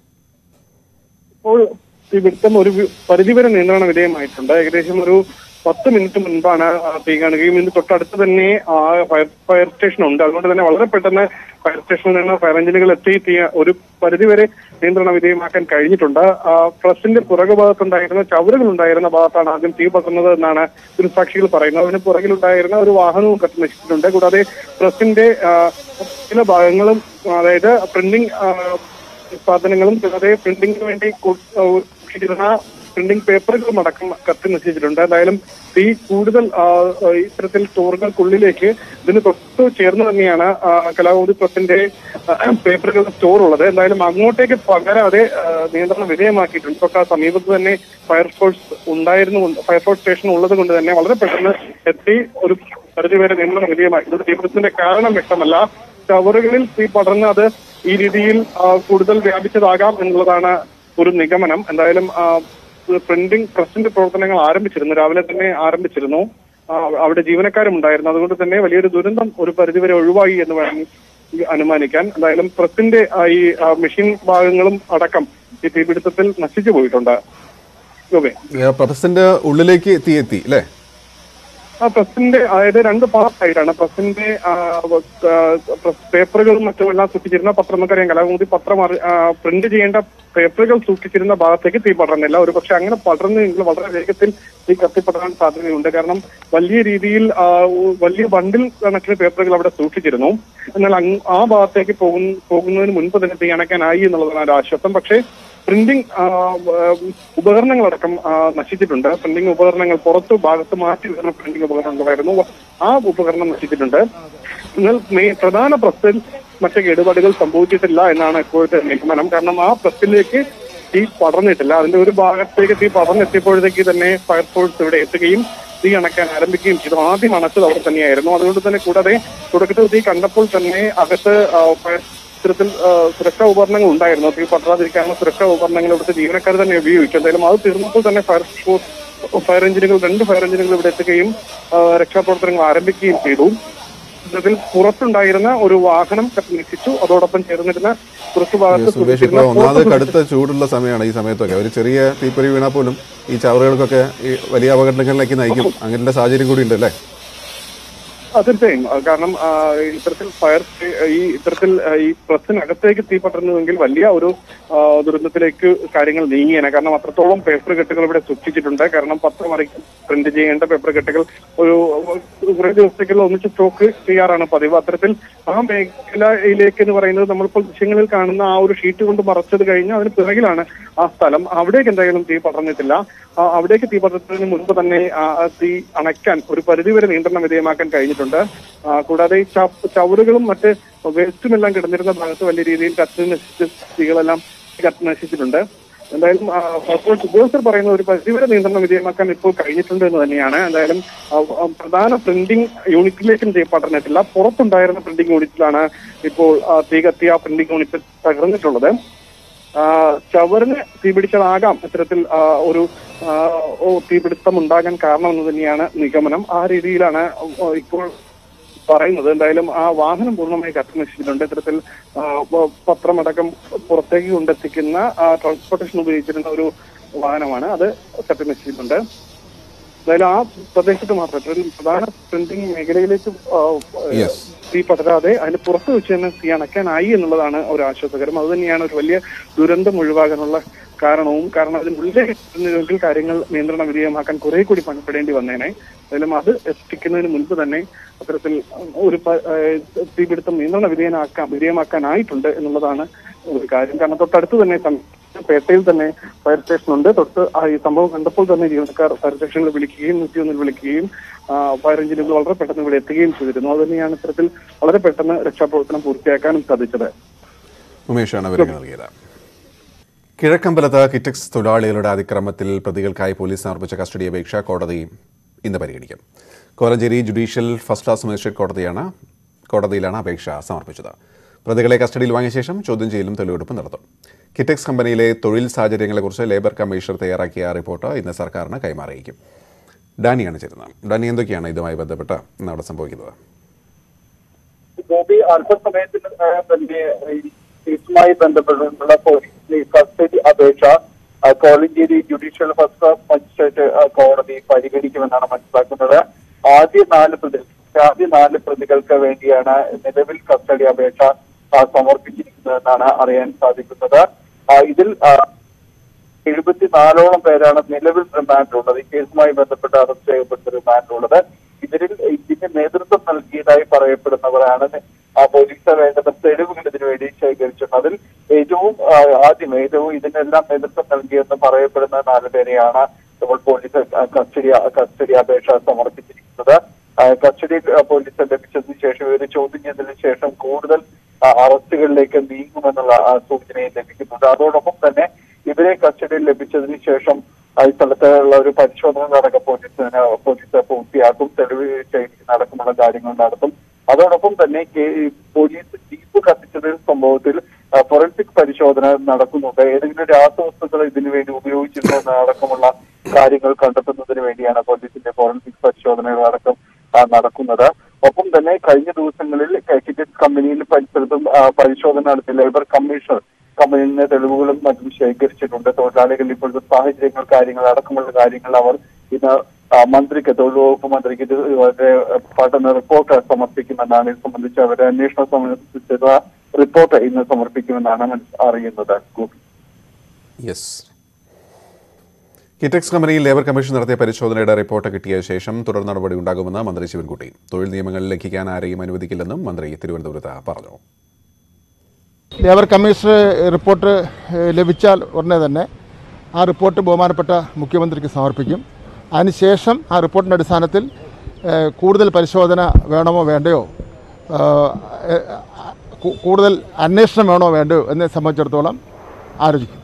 ഇപ്പോൾ ഇവിടുത്തെ ഒരു വി- പരിധിവരെ നിയന്ത്രണ വിധേയമായിട്ടുണ്ട് ഏകദേശം ഒരു പത്ത് മിനിറ്റ് മുൻപാണ് ആ തീ കാണുകയും ഇതിന് തൊട്ടടുത്ത് തന്നെ ആ ഫയർ ഫയർ സ്റ്റേഷൻ ഉണ്ട് അതുകൊണ്ട് തന്നെ വളരെ പെട്ടെന്ന് ഫയർ സ്റ്റേഷനിൽ നിന്ന് ഫയർ എഞ്ചിനുകൾ എത്തി തീ ഒരു പരിധിവരെ നിയന്ത്രണ വിധേയമാക്കാൻ കഴിഞ്ഞിട്ടുണ്ട് ആ പ്രസിന്റെ പുറകു ഭാഗത്തുണ്ടായിരുന്ന ചവറുകൾ ഉണ്ടായിരുന്ന ഭാഗത്താണ് ആദ്യം തീ പകർന്നത് എന്നാണ് ദൃക്സാക്ഷികൾ പറയുന്നത് അതിന് പുറകിലുണ്ടായിരുന്ന ഒരു വാഹനവും കത്തി നശിച്ചിട്ടുണ്ട് കൂടാതെ പ്രസിന്റെ ആ, ചില ഭാഗങ്ങളും അതായത് പ്രിന്റിംഗ് സാധനങ്ങളും കൂടാതെ പ്രിന്റിംഗിന് വേണ്ടി കൂ- ആ, സൂക്ഷിച്ചിരുന്ന പ്രിന്റിംഗ് പേപ്പറുകളും അടക്കം കത്തി നശിച്ചിട്ടുണ്ട് എന്തായാലും തീ കൂടുതൽ ആ, ആ, ഇത്തരത്തിൽ സ്റ്റോറുകൾക്കുള്ളിലേക്ക് ഇതിന് തൊട്ട് ചേർന്ന് തന്നെയാണ് ആ, കലാകൗമുദി പ്രസിന്റെ ആ, പേപ്പറുകളുടെ സ്റ്റോർ ഉള്ളത് എന്തായാലും അങ്ങോട്ടേക്ക് പകരാതെ ആ, നിയന്ത്രണം വിധേയമാക്കിയിട്ടുണ്ട് തൊട്ട് ആ സമീപത്ത് തന്നെ ഫയർഫോഴ്സ് ഉണ്ടായിരുന്നു ഫയർഫോഴ്സ് സ്റ്റേഷൻ ഉള്ളത് കൊണ്ട് തന്നെ വളരെ പെട്ടെന്ന് എത്തി ഒരു പരിധിവരെ നിയന്ത്രണം വിധേയമാക്കി ഇത് തീപിടുത്തത്തിന്റെ കാരണം വ്യക്തമല്ല ടവറുകളിൽ തീ പടർന്ന് അത് ഈ രീതിയിൽ ആ, കൂടുതൽ വ്യാപിച്ചതാകാം എന്നുള്ളതാണ് ഒരു നിഗമനം എന്തായാലും ആ, പ്രിന്റിംഗ് പ്രസിന്റെ പ്രവർത്തനങ്ങൾ ആരംഭിച്ചിരുന്നു രാവിലെ തന്നെ ആരംഭിച്ചിരുന്നു ആ, അവിടെ ജീവനക്കാരും ഉണ്ടായിരുന്നു അതുകൊണ്ട് തന്നെ വലിയൊരു ദുരന്തം ഒരു പരിധിവരെ ഒഴിവായി എന്ന് വേണം അനുമാനിക്കാൻ എന്തായാലും പ്രസിന്റെ ആ, ഈ ആ, മെഷീൻ ഭാഗങ്ങളും അടക്കം ഈ തീപിടുത്തത്തിൽ നശിച്ചു പോയിട്ടുണ്ട് ഗോപേ ഏ, പ്രസിന്റെ ഉള്ളിലേക്ക് തീ എത്തി അല്ലേ ആ പ്രസിന്റെ അതായത് രണ്ട് പാർട്ടായിട്ടാണ് പ്രസിന്റെ ആ, വ- ആ, പ്രസ് പേപ്പറുകളും മറ്റുമെല്ലാം സൂക്ഷിച്ചിരുന്ന പത്രം നമുക്കറിയാം കലാകുമുദി പത്രം അറി- ആ, പ്രിന്റ് ചെയ്യേണ്ട പേപ്പറുകൾ സൂക്ഷിച്ചിരുന്ന ഭാഗത്തേക്ക് തീ പടർന്നില്ല ഒരു പക്ഷെ അങ്ങനെ പടർന്നെങ്കിൽ വളരെ വേഗത്തിൽ തീ കത്തിപ്പടരാൻ സാധ്യതയുണ്ട് കാരണം വലിയ രീതിയിൽ ആ, ഉ- വലിയ ബണ്ടിൽ കണക്കിന് പേപ്പറുകൾ അവിടെ സൂക്ഷിച്ചിരുന്നു എന്നാൽ അങ്ങ് ആ ഭാഗത്തേക്ക് പോകുന്ന പോകുന്നതിന് മുൻപ് തന്നെ തീ അണയ്ക്കാനായി എന്നുള്ളതാണ് ഒരു ആശ്വാസം പക്ഷേ പ്രിന്റിംഗ് ഉപകരണങ്ങളടക്കം ആ, നശിച്ചിട്ടുണ്ട് പ്രിന്റിംഗ് ഉപകരണങ്ങൾ പുറത്തു ഭാഗത്ത് മാറ്റി വരുന്ന പ്രിന്റിംഗ് ഉപകരണങ്ങളായിരുന്നു ആ ഉപകരണം നശിച്ചിട്ടുണ്ട് എന്നാൽ മെ- പ്രധാന പ്രസ്സിൽ മറ്റ് കേടുപാടുകൾ സംഭവിച്ചിട്ടില്ല എന്നാണ് ഇപ്പോഴത്തെ നിഗമനം കാരണം ആ പ്രസ്സിലേക്ക് തീ പടർന്നിട്ടില്ല അതിന്റെ ഒരു ഭാഗത്തേക്ക് തീ പടർന്നെത്തിയപ്പോഴത്തേക്ക് തന്നെ ഫയർഫോഴ്സ് ഇവിടെ എത്തുകയും തീ അണയ്ക്കാൻ ആരംഭിക്കുകയും ചെയ്തു ആദ്യം അണച്ചത് അവിടെ തന്നെയായിരുന്നു അതുകൊണ്ട് തന്നെ കൂടാതെ തുടക്കത്തിൽ തീ കണ്ടപ്പോൾ തന്നെ അകത്ത് ആ, ഫയർ ഇത്തരത്തിൽ ആ, സുരക്ഷാ ഉപകരണങ്ങൾ ഉണ്ടായിരുന്നു തീ പടരാതിരിക്കാനുള്ള സുരക്ഷാ ഉപകരണങ്ങൾ ഇവിടുത്തെ ജീവനക്കാർ തന്നെ ഉപയോഗിച്ചു എന്തായാലും അത് തീർന്നപ്പോൾ തന്നെ ഫയർ ഫോഴ്സ് ഫയർ എഞ്ചിനുകൾ രണ്ട് ഫയർ എഞ്ചിനുകൾ ഇവിടെ എത്തുകയും ആ, രക്ഷാപ്രവർത്തനങ്ങൾ ആരംഭിക്കുകയും ചെയ്തു ഇതിൽ പുറത്തുണ്ടായിരുന്ന ഒരു വാഹനം കത്തിനശിച്ചു അതോടൊപ്പം ചേർന്നിരുന്ന കുറച്ചു ഭാഗത്ത് സുബേഷ് ഇപ്പോൾ സൂക്ഷിച്ചിരുന്ന ഒന്നാമത് പോത്ത് കടുത്ത ചൂടുള്ള സമയമാണ് ഈ സമയത്തൊക്കെ ഒരു ചെറിയ തീപ്പൊരി വീണാൽ പോലും ഈ ചവറുകൾക്കൊക്കെ ഈ വലിയ അപകടങ്ങളിലേക്ക് നയിക്കും അങ്ങനെയുള്ള സാഹചര്യം കൂടി ഉണ്ട് അല്ലേ ആ, തീർച്ചയായും ആ, കാരണം ആ, ഇത്തരത്തിൽ ഫയർ ഈ ഇത്തരത്തിൽ ആ, ഈ പ്രസ്സിനകത്തേക്ക് തീ പടർന്നുവെങ്കിൽ വലിയ ഒരു ആ, ദുരന്തത്തിലേക്ക് കാര്യങ്ങൾ നീങ്ങിയേനെ കാരണം അത്രത്തോളം പേപ്പർ കെട്ടുകൾ ഇവിടെ സൂക്ഷിച്ചിട്ടുണ്ട് കാരണം പത്രം അറിയിക്കും പ്രിന്റ് ചെയ്യേണ്ട പേപ്പർ കെട്ടുകൾ ഒരു കുറേ ദിവസത്തേക്കുള്ള ഒന്നിച്ച് സ്റ്റോക്ക് ചെയ്യാറാണ് പതിവ് അത്തരത്തിൽ ആ മേഖലയിലേക്ക് എന്ന് പറയുന്നത് നമ്മളിപ്പോൾ ദൃശ്യങ്ങളിൽ കാണുന്ന ആ ഒരു ഷീറ്റ് കൊണ്ട് മറച്ചത് കഴിഞ്ഞ് അതിന് പിറകിലാണ് ആ സ്ഥലം അവിടേക്ക് എന്തായാലും തീ പടർന്നിട്ടില്ല ആ, അവിടേക്ക് തീ പടർത്തുന്നതിന് മുൻപ് തന്നെ ആ, ആ തീ അണയ്ക്കാൻ ഒരു പരിധിവരെ നിയന്ത്രണ വിധേയമാക്കാൻ കഴിഞ്ഞിട്ടുണ്ട് ആ, കൂടാതെ ഈ ചവ- ചവറുകളും മറ്റ് വേസ്റ്റും എല്ലാം കിടന്നിരുന്ന ഭാഗത്ത് വലിയ രീതിയിൽ കത്തി നശിച്ച് തീകളെല്ലാം കത്തി നശിച്ചിട്ടുണ്ട് എന്തായാലും ആ, അപ്പോൾ ഉദ്യോഗസ്ഥർ പറയുന്ന ഒരു പരിധിവരെ നിയന്ത്രണ വിധേയമാക്കാൻ ഇപ്പോൾ കഴിഞ്ഞിട്ടുണ്ട് എന്ന് തന്നെയാണ് എന്തായാലും ആ, ആ, പ്രധാന പ്രിന്റിംഗ് യൂണിറ്റിലേക്കും തീ പടർന്നിട്ടില്ല പുറത്തുണ്ടായിരുന്ന പ്രിന്റിംഗ് യൂണിറ്റിലാണ് ഇപ്പോൾ ആ, തീ കത്തിയ പ്രിന്റിംഗ് യൂണിറ്റ് തകർന്നിട്ടുള്ളത് ആ, ചവറിന് തീപിടിച്ചതാകാം ഇത്തരത്തിൽ ആ, ഒരു ആ, ഓ, തീപിടുത്തം ഉണ്ടാകാൻ കാരണമെന്ന് തന്നെയാണ് നിഗമനം ആ രീതിയിലാണ് ഓ, ഇപ്പോൾ പറയുന്നത് എന്തായാലും ആ വാഹനം പൂർണ്ണമായി കത്തി നശിച്ചിട്ടുണ്ട് ഇത്തരത്തിൽ ആ, പ- പത്രമടക്കം പുറത്തേക്ക് കൊണ്ടെത്തിക്കുന്ന ആ, ട്രാൻസ്പോർട്ടേഷൻ ഉപയോഗിച്ചിരുന്ന ഒരു വാഹനമാണ് അത് കത്തി നശിച്ചിട്ടുണ്ട് എന്തായാലും ആ പ്രദേശത്ത് മാത്രം ഇത്രയും പ്രധാന പ്രിന്റിംഗ് മേഖലയിലേക്ക് ആ, Yes. തീ പടരാതെ അതിന് പുറത്ത് വെച്ച് തന്നെ തീ അണയ്ക്കാനായി എന്നുള്ളതാണ് ഒരു ആശ്വാസകരം അത് തന്നെയാണ് ഒരു വലിയ ദുരന്തം ഒഴിവാകാനുള്ള കാരണവും കാരണം അതിനുള്ളിലെ ഇരുന്നിരുന്നെങ്കിൽ കാര്യങ്ങൾ നിയന്ത്രണ വിധേയമാക്കാൻ കുറെ കൂടി പണിപ്പെടേണ്ടി വന്നേനെ എന്തായാലും അത് എത്തിക്കുന്നതിന് മുൻപ് തന്നെ അത്തരത്തിൽ ഒരു പ- ഏഹ് തീപിടുത്തം നിയന്ത്രണ വിധേയനാക്കാൻ വിധേയമാക്കാനായിട്ടുണ്ട് എന്നുള്ളതാണ് ഒരു കാര്യം കാരണം തൊട്ടടുത്ത് തന്നെ സം- പേട്ടയിൽ തന്നെ ഫയർ സ്റ്റേഷൻ ഉണ്ട് തൊട്ട് ആ ഈ സംഭവം കണ്ടപ്പോൾ തന്നെ ജീവനക്കാർ ഫയർ സ്റ്റേഷനിൽ വിളിക്കുകയും നൂറ്റി ഒന്നിൽ വിളിക്കുകയും ആ, ഫയർ എഞ്ചിനുകൾ വളരെ പെട്ടെന്ന് ഇവിടെ എത്തുകയും ചെയ്തിരുന്നു അത് തന്നെയാണ് ഇത്തരത്തിൽ വളരെ പെട്ടെന്ന് രക്ഷാപ്രവർത്തനം പൂർത്തിയാക്കാനും സാധിച്ചത് ഉമേഷാണ് വിവരങ്ങൾ നൽകിയത് കിഴക്കമ്പലത്ത് കിറ്റക്സ് തൊഴിലാളികളുടെ അതിക്രമത്തിൽ പ്രതികൾക്കായി പോലീസ് സമർപ്പിച്ച കസ്റ്റഡി അപേക്ഷ കോടതി ഇന്ന് പരിഗണിക്കും Kolenchery judicial first class magistrate കോടതിയാണ് കോടതിയിലാണ് അപേക്ഷ സമർപ്പിച്ചത് പ്രതികളെ കസ്റ്റഡിയിൽ വാങ്ങിയ ശേഷം ചോദ്യം ചെയ്യലും തെളിവെടുപ്പും നടത്തും കിറ്റക്സ് കമ്പനിയിലെ തൊഴിൽ സാഹചര്യങ്ങളെക്കുറിച്ച് ലേബർ കമ്മീഷണർ തയ്യാറാക്കിയ റിപ്പോർട്ട് ഇന്ന് സർക്കാരിന് കൈമാറിയിരിക്കും ഡാനിയാണ് ചേരുന്നത് ഡാനി എന്തൊക്കെയാണ് ഇതുമായി ബന്ധപ്പെട്ട് ഇന്ന് അവിടെ സംഭവിക്കുന്നത് ഗോപി അല്പസമയത്തിന് തന്നെ ഈ കേസുമായി ബന്ധപ്പെട്ടുള്ള പോലീസിന്റെ കസ്റ്റഡി അപേക്ഷ ആ, Kolenchery judicial first class magistrate ആ, കോടതി പരിഗണിക്കുമെന്നാണ് മനസ്സിലാക്കുന്നത് ആദ്യ നാല് പ്രതി ആദ്യ നാല് പ്രതികൾക്ക് വേണ്ടിയാണ് നിലവിൽ കസ്റ്റഡി അപേക്ഷ ആ, സമർപ്പിച്ചിരിക്കുന്നതെന്നാണ് അറിയാൻ സാധിക്കുന്നത് ആ, ഇതിൽ ആ, എഴുപത്തിനാലോളം പേരാണ് നിലവിൽ റിമാൻഡിലുള്ളത് ഈ കേസുമായി ബന്ധപ്പെട്ട് അറസ്റ്റ് ചെയ്യപ്പെട്ട റിമാൻഡിലുള്ളത് ഇതിൽ ഇതിന് നേതൃത്വം നൽകിയതായി പറയപ്പെടുന്നവരാണ് ആ പോലീസ് വേണ്ടുന്ന തെളിവുകൾ ഇതിനു വേണ്ടി ശേഖരിച്ചത് അതിൽ ഏറ്റവും ആ, ആദ്യം ഏറ്റവും ഇതിനെല്ലാം നേതൃത്വം നൽകിയെന്ന് പറയപ്പെടുന്ന നാല് പേരെയാണ് ഇപ്പോൾ പോലീസ് കസ്റ്റഡി കസ്റ്റഡി അപേക്ഷ സമർപ്പിച്ചിരിക്കുന്നത് ആ, കസ്റ്റഡി ആ, പോലീസ് ലഭിച്ചതിന് ശേഷം ഇവരെ ചോദ്യം ചെയ്തതിനു ശേഷം കൂടുതൽ ആ, അറസ്റ്റുകളിലേക്ക് നീങ്ങുമെന്നുള്ള ആ, സൂചനയും ലഭിക്കുന്നുണ്ട് അതോടൊപ്പം തന്നെ ഇവരെ കസ്റ്റഡിയിൽ ലഭിച്ചതിന് ശേഷം ആ ഈ സ്ഥലത്തുള്ള ഒരു പരിശോധന നടക്ക പോലീസിന് പോലീസ് പൂർത്തിയാക്കും തെളിവ് ശേഖരിക്കുന്ന അടക്കമുള്ള കാര്യങ്ങൾ നടത്തും അതോടൊപ്പം തന്നെ കേ- ഈ പോലീസ് ജീപ്പ് കത്തിച്ചത് സംഭവത്തിൽ ആ, ഫോറൻസിക് പരിശോധന നടക്കുന്നുണ്ട് ഏതെങ്കിലും രാസവസ്തുക്കൾ ഇതിനു വേണ്ടി ഉപയോഗിച്ചിരുന്നോ എന്ന അടക്കമുള്ള കാര്യങ്ങൾ കണ്ടെത്തുന്നതിന് വേണ്ടിയാണ് പോലീസിന്റെ ഫോറൻസിക് പരിശോധനകൾ അടക്കം ആ, നടക്കുന്നത് ഒപ്പം തന്നെ കഴിഞ്ഞ ദിവസങ്ങളിൽ കിറ്റക്സ് കമ്പനിയിൽ പരിസരത്തും ആ, പരിശോധന നടത്തി ലേബർ കമ്മീഷണർ കമ്പനിയിൽ നിന്ന് തെളിവുകളും മറ്റും ശേഖരിച്ചിട്ടുണ്ട് തൊഴിലാളികൾ ഇപ്പോഴത്തെ സാഹചര്യങ്ങൾ കാര്യങ്ങൾ അടക്കമുള്ള കാര്യങ്ങൾ അവർ ഇന്ന് ആ, മന്ത്രിക്ക് തൊഴിൽ വകുപ്പ് മന്ത്രിക്ക് ഇത് വളരെ പഠന റിപ്പോർട്ട് സമർപ്പിക്കുമെന്നാണ് ഇത് സംബന്ധിച്ച് അവരുടെ അന്വേഷണം സംബന്ധിച്ച റിപ്പോർട്ട് ഇന്ന് സമർപ്പിക്കുമെന്നാണ് മനസ്സ് അറിയുന്നത് ഗോപി യെസ് കിറ്റക്സ് കമ്പനിയിൽ ലേബർ കമ്മീഷൻ നടത്തിയ പരിശോധനയുടെ റിപ്പോർട്ട് കിട്ടിയ ശേഷം തുടർ നടപടി ഉണ്ടാകുമെന്ന് മന്ത്രി ശിവൻകുട്ടി തൊഴിൽ നിയമങ്ങൾ ലംഘിക്കാൻ ആരെയും അനുവദിക്കില്ലെന്നും മന്ത്രി തിരുവനന്തപുരത്ത് പറഞ്ഞു ലേബർ കമ്മീഷൻ റിപ്പോർട്ട് ഏഹ്, ലഭിച്ചാൽ ഉടനെ തന്നെ ആ റിപ്പോർട്ട് ബഹുമാനപ്പെട്ട മുഖ്യമന്ത്രിക്ക് സമർപ്പിക്കും അതിനുശേഷം ആ റിപ്പോർട്ടിൻ്റെ അടിസ്ഥാനത്തിൽ ഏഹ്, കൂടുതൽ പരിശോധന വേണമോ വേണ്ടയോ ഏഹ്, ഏഹ്, കൂ- കൂടുതൽ അന്വേഷണം വേണോ വേണ്ടയോ എന്നതിനെ സംബന്ധിച്ചിടത്തോളം ആലോചിക്കും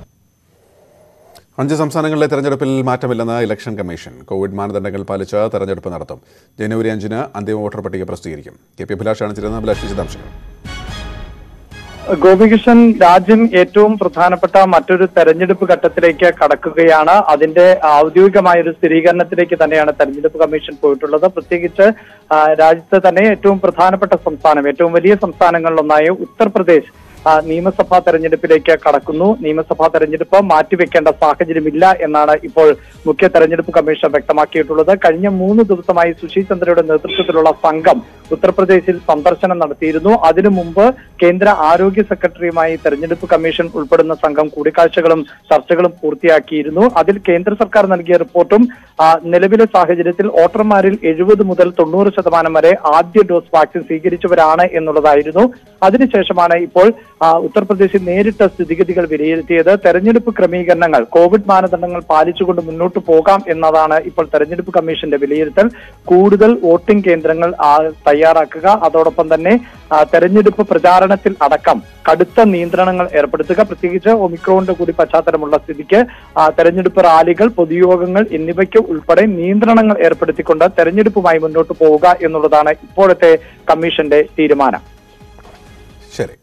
അഞ്ച് സംസ്ഥാനങ്ങളിലെ തെരഞ്ഞെടുപ്പിൽ മാറ്റമില്ലെന്ന് ഇലക്ഷൻ കമ്മീഷൻ കോവിഡ് മാനദണ്ഡങ്ങൾ പാലിച്ച് തെരഞ്ഞെടുപ്പ് നടത്തും ജനുവരി അഞ്ചിന് അന്തിമ വോട്ടർ പട്ടിക പ്രസിദ്ധീകരിക്കും കെ പി അഭിലാഷാണ് ചേരുന്നത് അഭിലാഷ് വിശദാംശങ്ങൾ ഗോപികൃഷ്ണൻ രാജ്യം ഏറ്റവും പ്രധാനപ്പെട്ട മറ്റൊരു തെരഞ്ഞെടുപ്പ് ഘട്ടത്തിലേക്ക് കടക്കുകയാണ് അതിന്റെ ഔദ്യോഗികമായ ഒരു സ്ഥിരീകരണത്തിലേക്ക് തന്നെയാണ് തെരഞ്ഞെടുപ്പ് കമ്മീഷൻ പോയിട്ടുള്ളത് പ്രത്യേകിച്ച് ആ, രാജ്യത്തെ തന്നെ ഏറ്റവും പ്രധാനപ്പെട്ട സംസ്ഥാനം ഏറ്റവും വലിയ സംസ്ഥാനങ്ങളിലൊന്നായ ഉത്തർപ്രദേശ് ആ, നിയമസഭാ തെരഞ്ഞെടുപ്പിലേക്ക് കടക്കുന്നു നിയമസഭാ തെരഞ്ഞെടുപ്പ് മാറ്റിവെക്കേണ്ട സാഹചര്യമില്ല എന്നാണ് ഇപ്പോൾ മുഖ്യ തെരഞ്ഞെടുപ്പ് കമ്മീഷൻ വ്യക്തമാക്കിയിട്ടുള്ളത് കഴിഞ്ഞ മൂന്ന് ദിവസമായി സുശീൽ ചന്ദ്രയുടെ നേതൃത്വത്തിലുള്ള സംഘം ഉത്തർപ്രദേശിൽ സന്ദർശനം നടത്തിയിരുന്നു അതിനു മുമ്പ് കേന്ദ്ര ആരോഗ്യ സെക്രട്ടറിയുമായി തെരഞ്ഞെടുപ്പ് കമ്മീഷൻ ഉൾപ്പെടുന്ന സംഘം കൂടിക്കാഴ്ചകളും ചർച്ചകളും പൂർത്തിയാക്കിയിരുന്നു അതിൽ കേന്ദ്ര സർക്കാർ നൽകിയ റിപ്പോർട്ടും ആ, നിലവിലെ സാഹചര്യത്തിൽ വോട്ടർമാരിൽ എഴുപത് മുതൽ തൊണ്ണൂറ് ശതമാനം വരെ ആദ്യ ഡോസ് വാക്സിൻ സ്വീകരിച്ചവരാണ് എന്നുള്ളതായിരുന്നു അതിനുശേഷമാണ് ഇപ്പോൾ ആ, ഉത്തർപ്രദേശിൽ നേരിട്ട സ്ഥിതിഗതികൾ വിലയിരുത്തിയത് തെരഞ്ഞെടുപ്പ് ക്രമീകരണങ്ങൾ കോവിഡ് മാനദണ്ഡങ്ങൾ പാലിച്ചുകൊണ്ട് മുന്നോട്ട് പോകാം എന്നതാണ് ഇപ്പോൾ തെരഞ്ഞെടുപ്പ് കമ്മീഷന്റെ വിലയിരുത്തൽ കൂടുതൽ വോട്ടിംഗ് കേന്ദ്രങ്ങൾ ആ, തയ്യാറാക്കുക അതോടൊപ്പം തന്നെ ആ, തെരഞ്ഞെടുപ്പ് പ്രചാരണത്തിൽ അടക്കം കടുത്ത നിയന്ത്രണങ്ങൾ ഏർപ്പെടുത്തുക പ്രത്യേകിച്ച് ഒമിക്രോണിന്റെ കൂടി പശ്ചാത്തലമുള്ള സ്ഥിതിക്ക് ആ, തെരഞ്ഞെടുപ്പ് റാലികൾ പൊതുയോഗങ്ങൾ എന്നിവയ്ക്ക് ഉൾപ്പെടെ നിയന്ത്രണങ്ങൾ ഏർപ്പെടുത്തിക്കൊണ്ട് തെരഞ്ഞെടുപ്പുമായി മുന്നോട്ട് പോവുക എന്നുള്ളതാണ് ഇപ്പോഴത്തെ കമ്മീഷന്റെ തീരുമാനം ശരി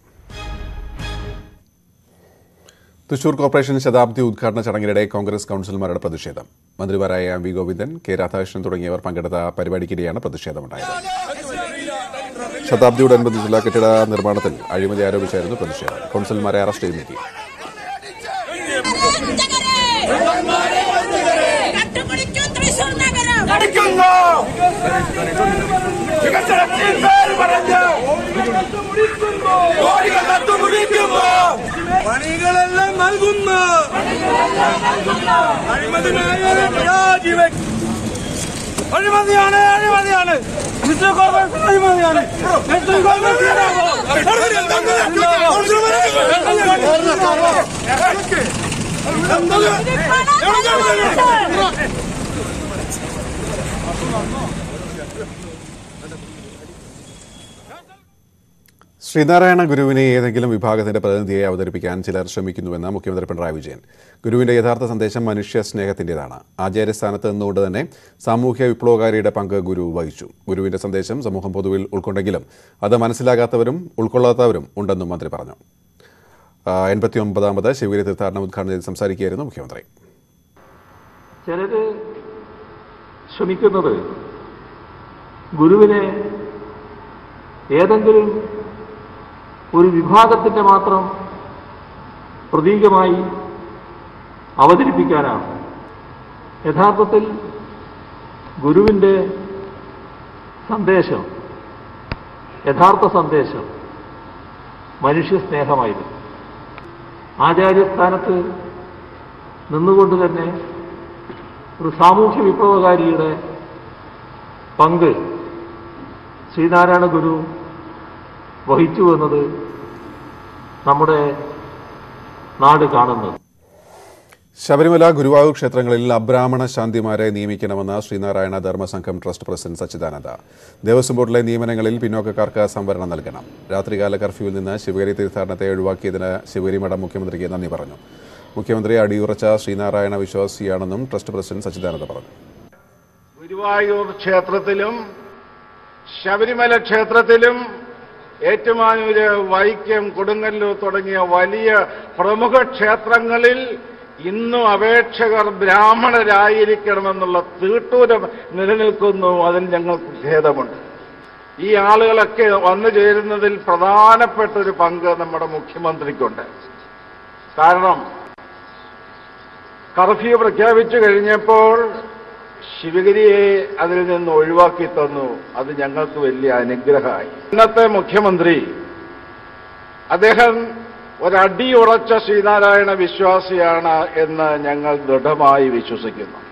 തൃശൂർ കോർപ്പറേഷൻ ശതാബ്ദി ഉദ്ഘാടന ചടങ്ങിനിടെ കോൺഗ്രസ് കൗൺസിലർമാരുടെ പ്രതിഷേധം മന്ത്രിമാരായ M V Govindan K Radhakrishnan തുടങ്ങിയവർ പങ്കെടുത്ത പരിപാടിക്കിടെയാണ് പ്രതിഷേധമുണ്ടായത് ശതാബ്ദിയോടനുബന്ധിച്ചുള്ള കെട്ടിട നിർമ്മാണത്തിൽ അഴിമതി ആരോപിച്ചായിരുന്നു പ്രതിഷേധം കൗൺസിലർമാരെ അറസ്റ്റ് ചെയ്ത് നീക്കി കട്ടുപിടിക്കും തൃശൂർ നഗരം വികസനത്തിൽ പേര് പറഞ്ഞ് കോടികൾ കത്തുപിടിക്കുമ്പോ പണികളെല്ലാം നൽകുന്ന അഴിമതിനായ രാജിവെ അഴിമതിയാണ് അഴിമതിയാണ് തൃശ്ശൂർ കോർപ്പറേഷൻ അഴിമതിയാണ് തൃശ്ശൂർ കോർപ്പറേഷൻ ശ്രീനാരായണ ഗുരുവിനെ ഏതെങ്കിലും വിഭാഗത്തിന്റെ പ്രതിനിധിയെ അവതരിപ്പിക്കാൻ ചിലർ ശ്രമിക്കുന്നുവെന്ന് മുഖ്യമന്ത്രി പിണറായി വിജയൻ ഗുരുവിന്റെ യഥാർത്ഥ സന്ദേശം മനുഷ്യ സ്നേഹത്തിന്റേതാണ് ആചാര്യസ്ഥാനത്ത് നിന്നുകൊണ്ട് തന്നെ സാമൂഹ്യ വിപ്ലവകാരിയുടെ പങ്ക് ഗുരു വഹിച്ചു ഗുരുവിന്റെ സന്ദേശം സമൂഹം പൊതുവിൽ ഉൾക്കൊണ്ടെങ്കിലും അത് മനസ്സിലാകാത്തവരും ഉൾക്കൊള്ളാത്തവരും ഉണ്ടെന്നും മന്ത്രി പറഞ്ഞു എൺപത്തി ഒമ്പതാമത് ശിവഗിരി തീർത്ഥാടനം ഉദ്ഘാടനം ചെയ്ത് സംസാരിക്കുകയായിരുന്നു മുഖ്യമന്ത്രി ചിലര് ശ്രമിക്കുന്നത് ഗുരുവിനെ ഏതെങ്കിലും ഒരു വിഭാഗത്തിന്റെ മാത്രം പ്രതീകമായി അവതരിപ്പിക്കാനാണ് യഥാർത്ഥത്തിൽ ഗുരുവിൻ്റെ സന്ദേശം യഥാർത്ഥ സന്ദേശം മനുഷ്യ സ്നേഹമായിരുന്നു ആചാര്യസ്ഥാനത്ത് നിന്നുകൊണ്ട് തന്നെ ഒരു സാമൂഹ്യ വിപ്ലവകാരിയുടെ പങ്ക് ശ്രീനാരായണ ഗുരു വഹിച്ചു എന്നത് നമ്മുടെ നാട് കാണുന്നത് ശബരിമല ഗുരുവായൂർ ക്ഷേത്രങ്ങളിൽ അബ്രാഹ്മണ ശാന്തിമാരെ നിയമിക്കണമെന്ന് ശ്രീനാരായണ ധർമ്മസംഘം ട്രസ്റ്റ് പ്രസിഡന്റ് സച്ചിദാനന്ദ ദേവസ്വം ബോർഡിലെ നിയമനങ്ങളിൽ പിന്നോക്കക്കാർക്ക് സംവരണം നൽകണം രാത്രികാല കർഫ്യൂവിൽ നിന്ന് ശിവഗിരി തീർത്ഥാടനത്തെ ഒഴിവാക്കിയതിന് ശിവഗിരി മഠം മുഖ്യമന്ത്രിക്ക് നന്ദി പറഞ്ഞു മുഖ്യമന്ത്രി അടിയുറച്ച ശ്രീനാരായണ വിശ്വാസിയാണെന്നും ട്രസ്റ്റ് പ്രസിഡന്റ് സച്ചിദാനന്ദ പറഞ്ഞു ഗുരുവായൂർ ക്ഷേത്രത്തിലും ശബരിമല ക്ഷേത്രത്തിലും ഏറ്റുമാനൂര് വൈക്കം കൊടുങ്ങല്ലൂർ തുടങ്ങിയ വലിയ പ്രമുഖ ക്ഷേത്രങ്ങളിൽ ഇന്നും അപേക്ഷകർ ബ്രാഹ്മണരായിരിക്കണമെന്നുള്ള തീട്ടൂരം നിലനിൽക്കുന്നു അതിൽ ഞങ്ങൾക്ക് ഖേദമുണ്ട് ഈ ആളുകളൊക്കെ വന്നു ചേരുന്നതിൽ പ്രധാനപ്പെട്ട ഒരു പങ്ക് നമ്മുടെ മുഖ്യമന്ത്രിക്കുണ്ട് കാരണം കർഫ്യൂ പ്രഖ്യാപിച്ചു കഴിഞ്ഞപ്പോൾ ശിവഗിരിയെ അതിൽ നിന്ന് ഒഴിവാക്കി തന്നു അത് ഞങ്ങൾക്ക് വലിയ അനുഗ്രഹമായി ഇന്നത്തെ മുഖ്യമന്ത്രി അദ്ദേഹം ഒരടിയുറച്ച ശ്രീനാരായണ വിശ്വാസിയാണ് എന്ന് ഞങ്ങൾ ദൃഢമായി വിശ്വസിക്കുന്നു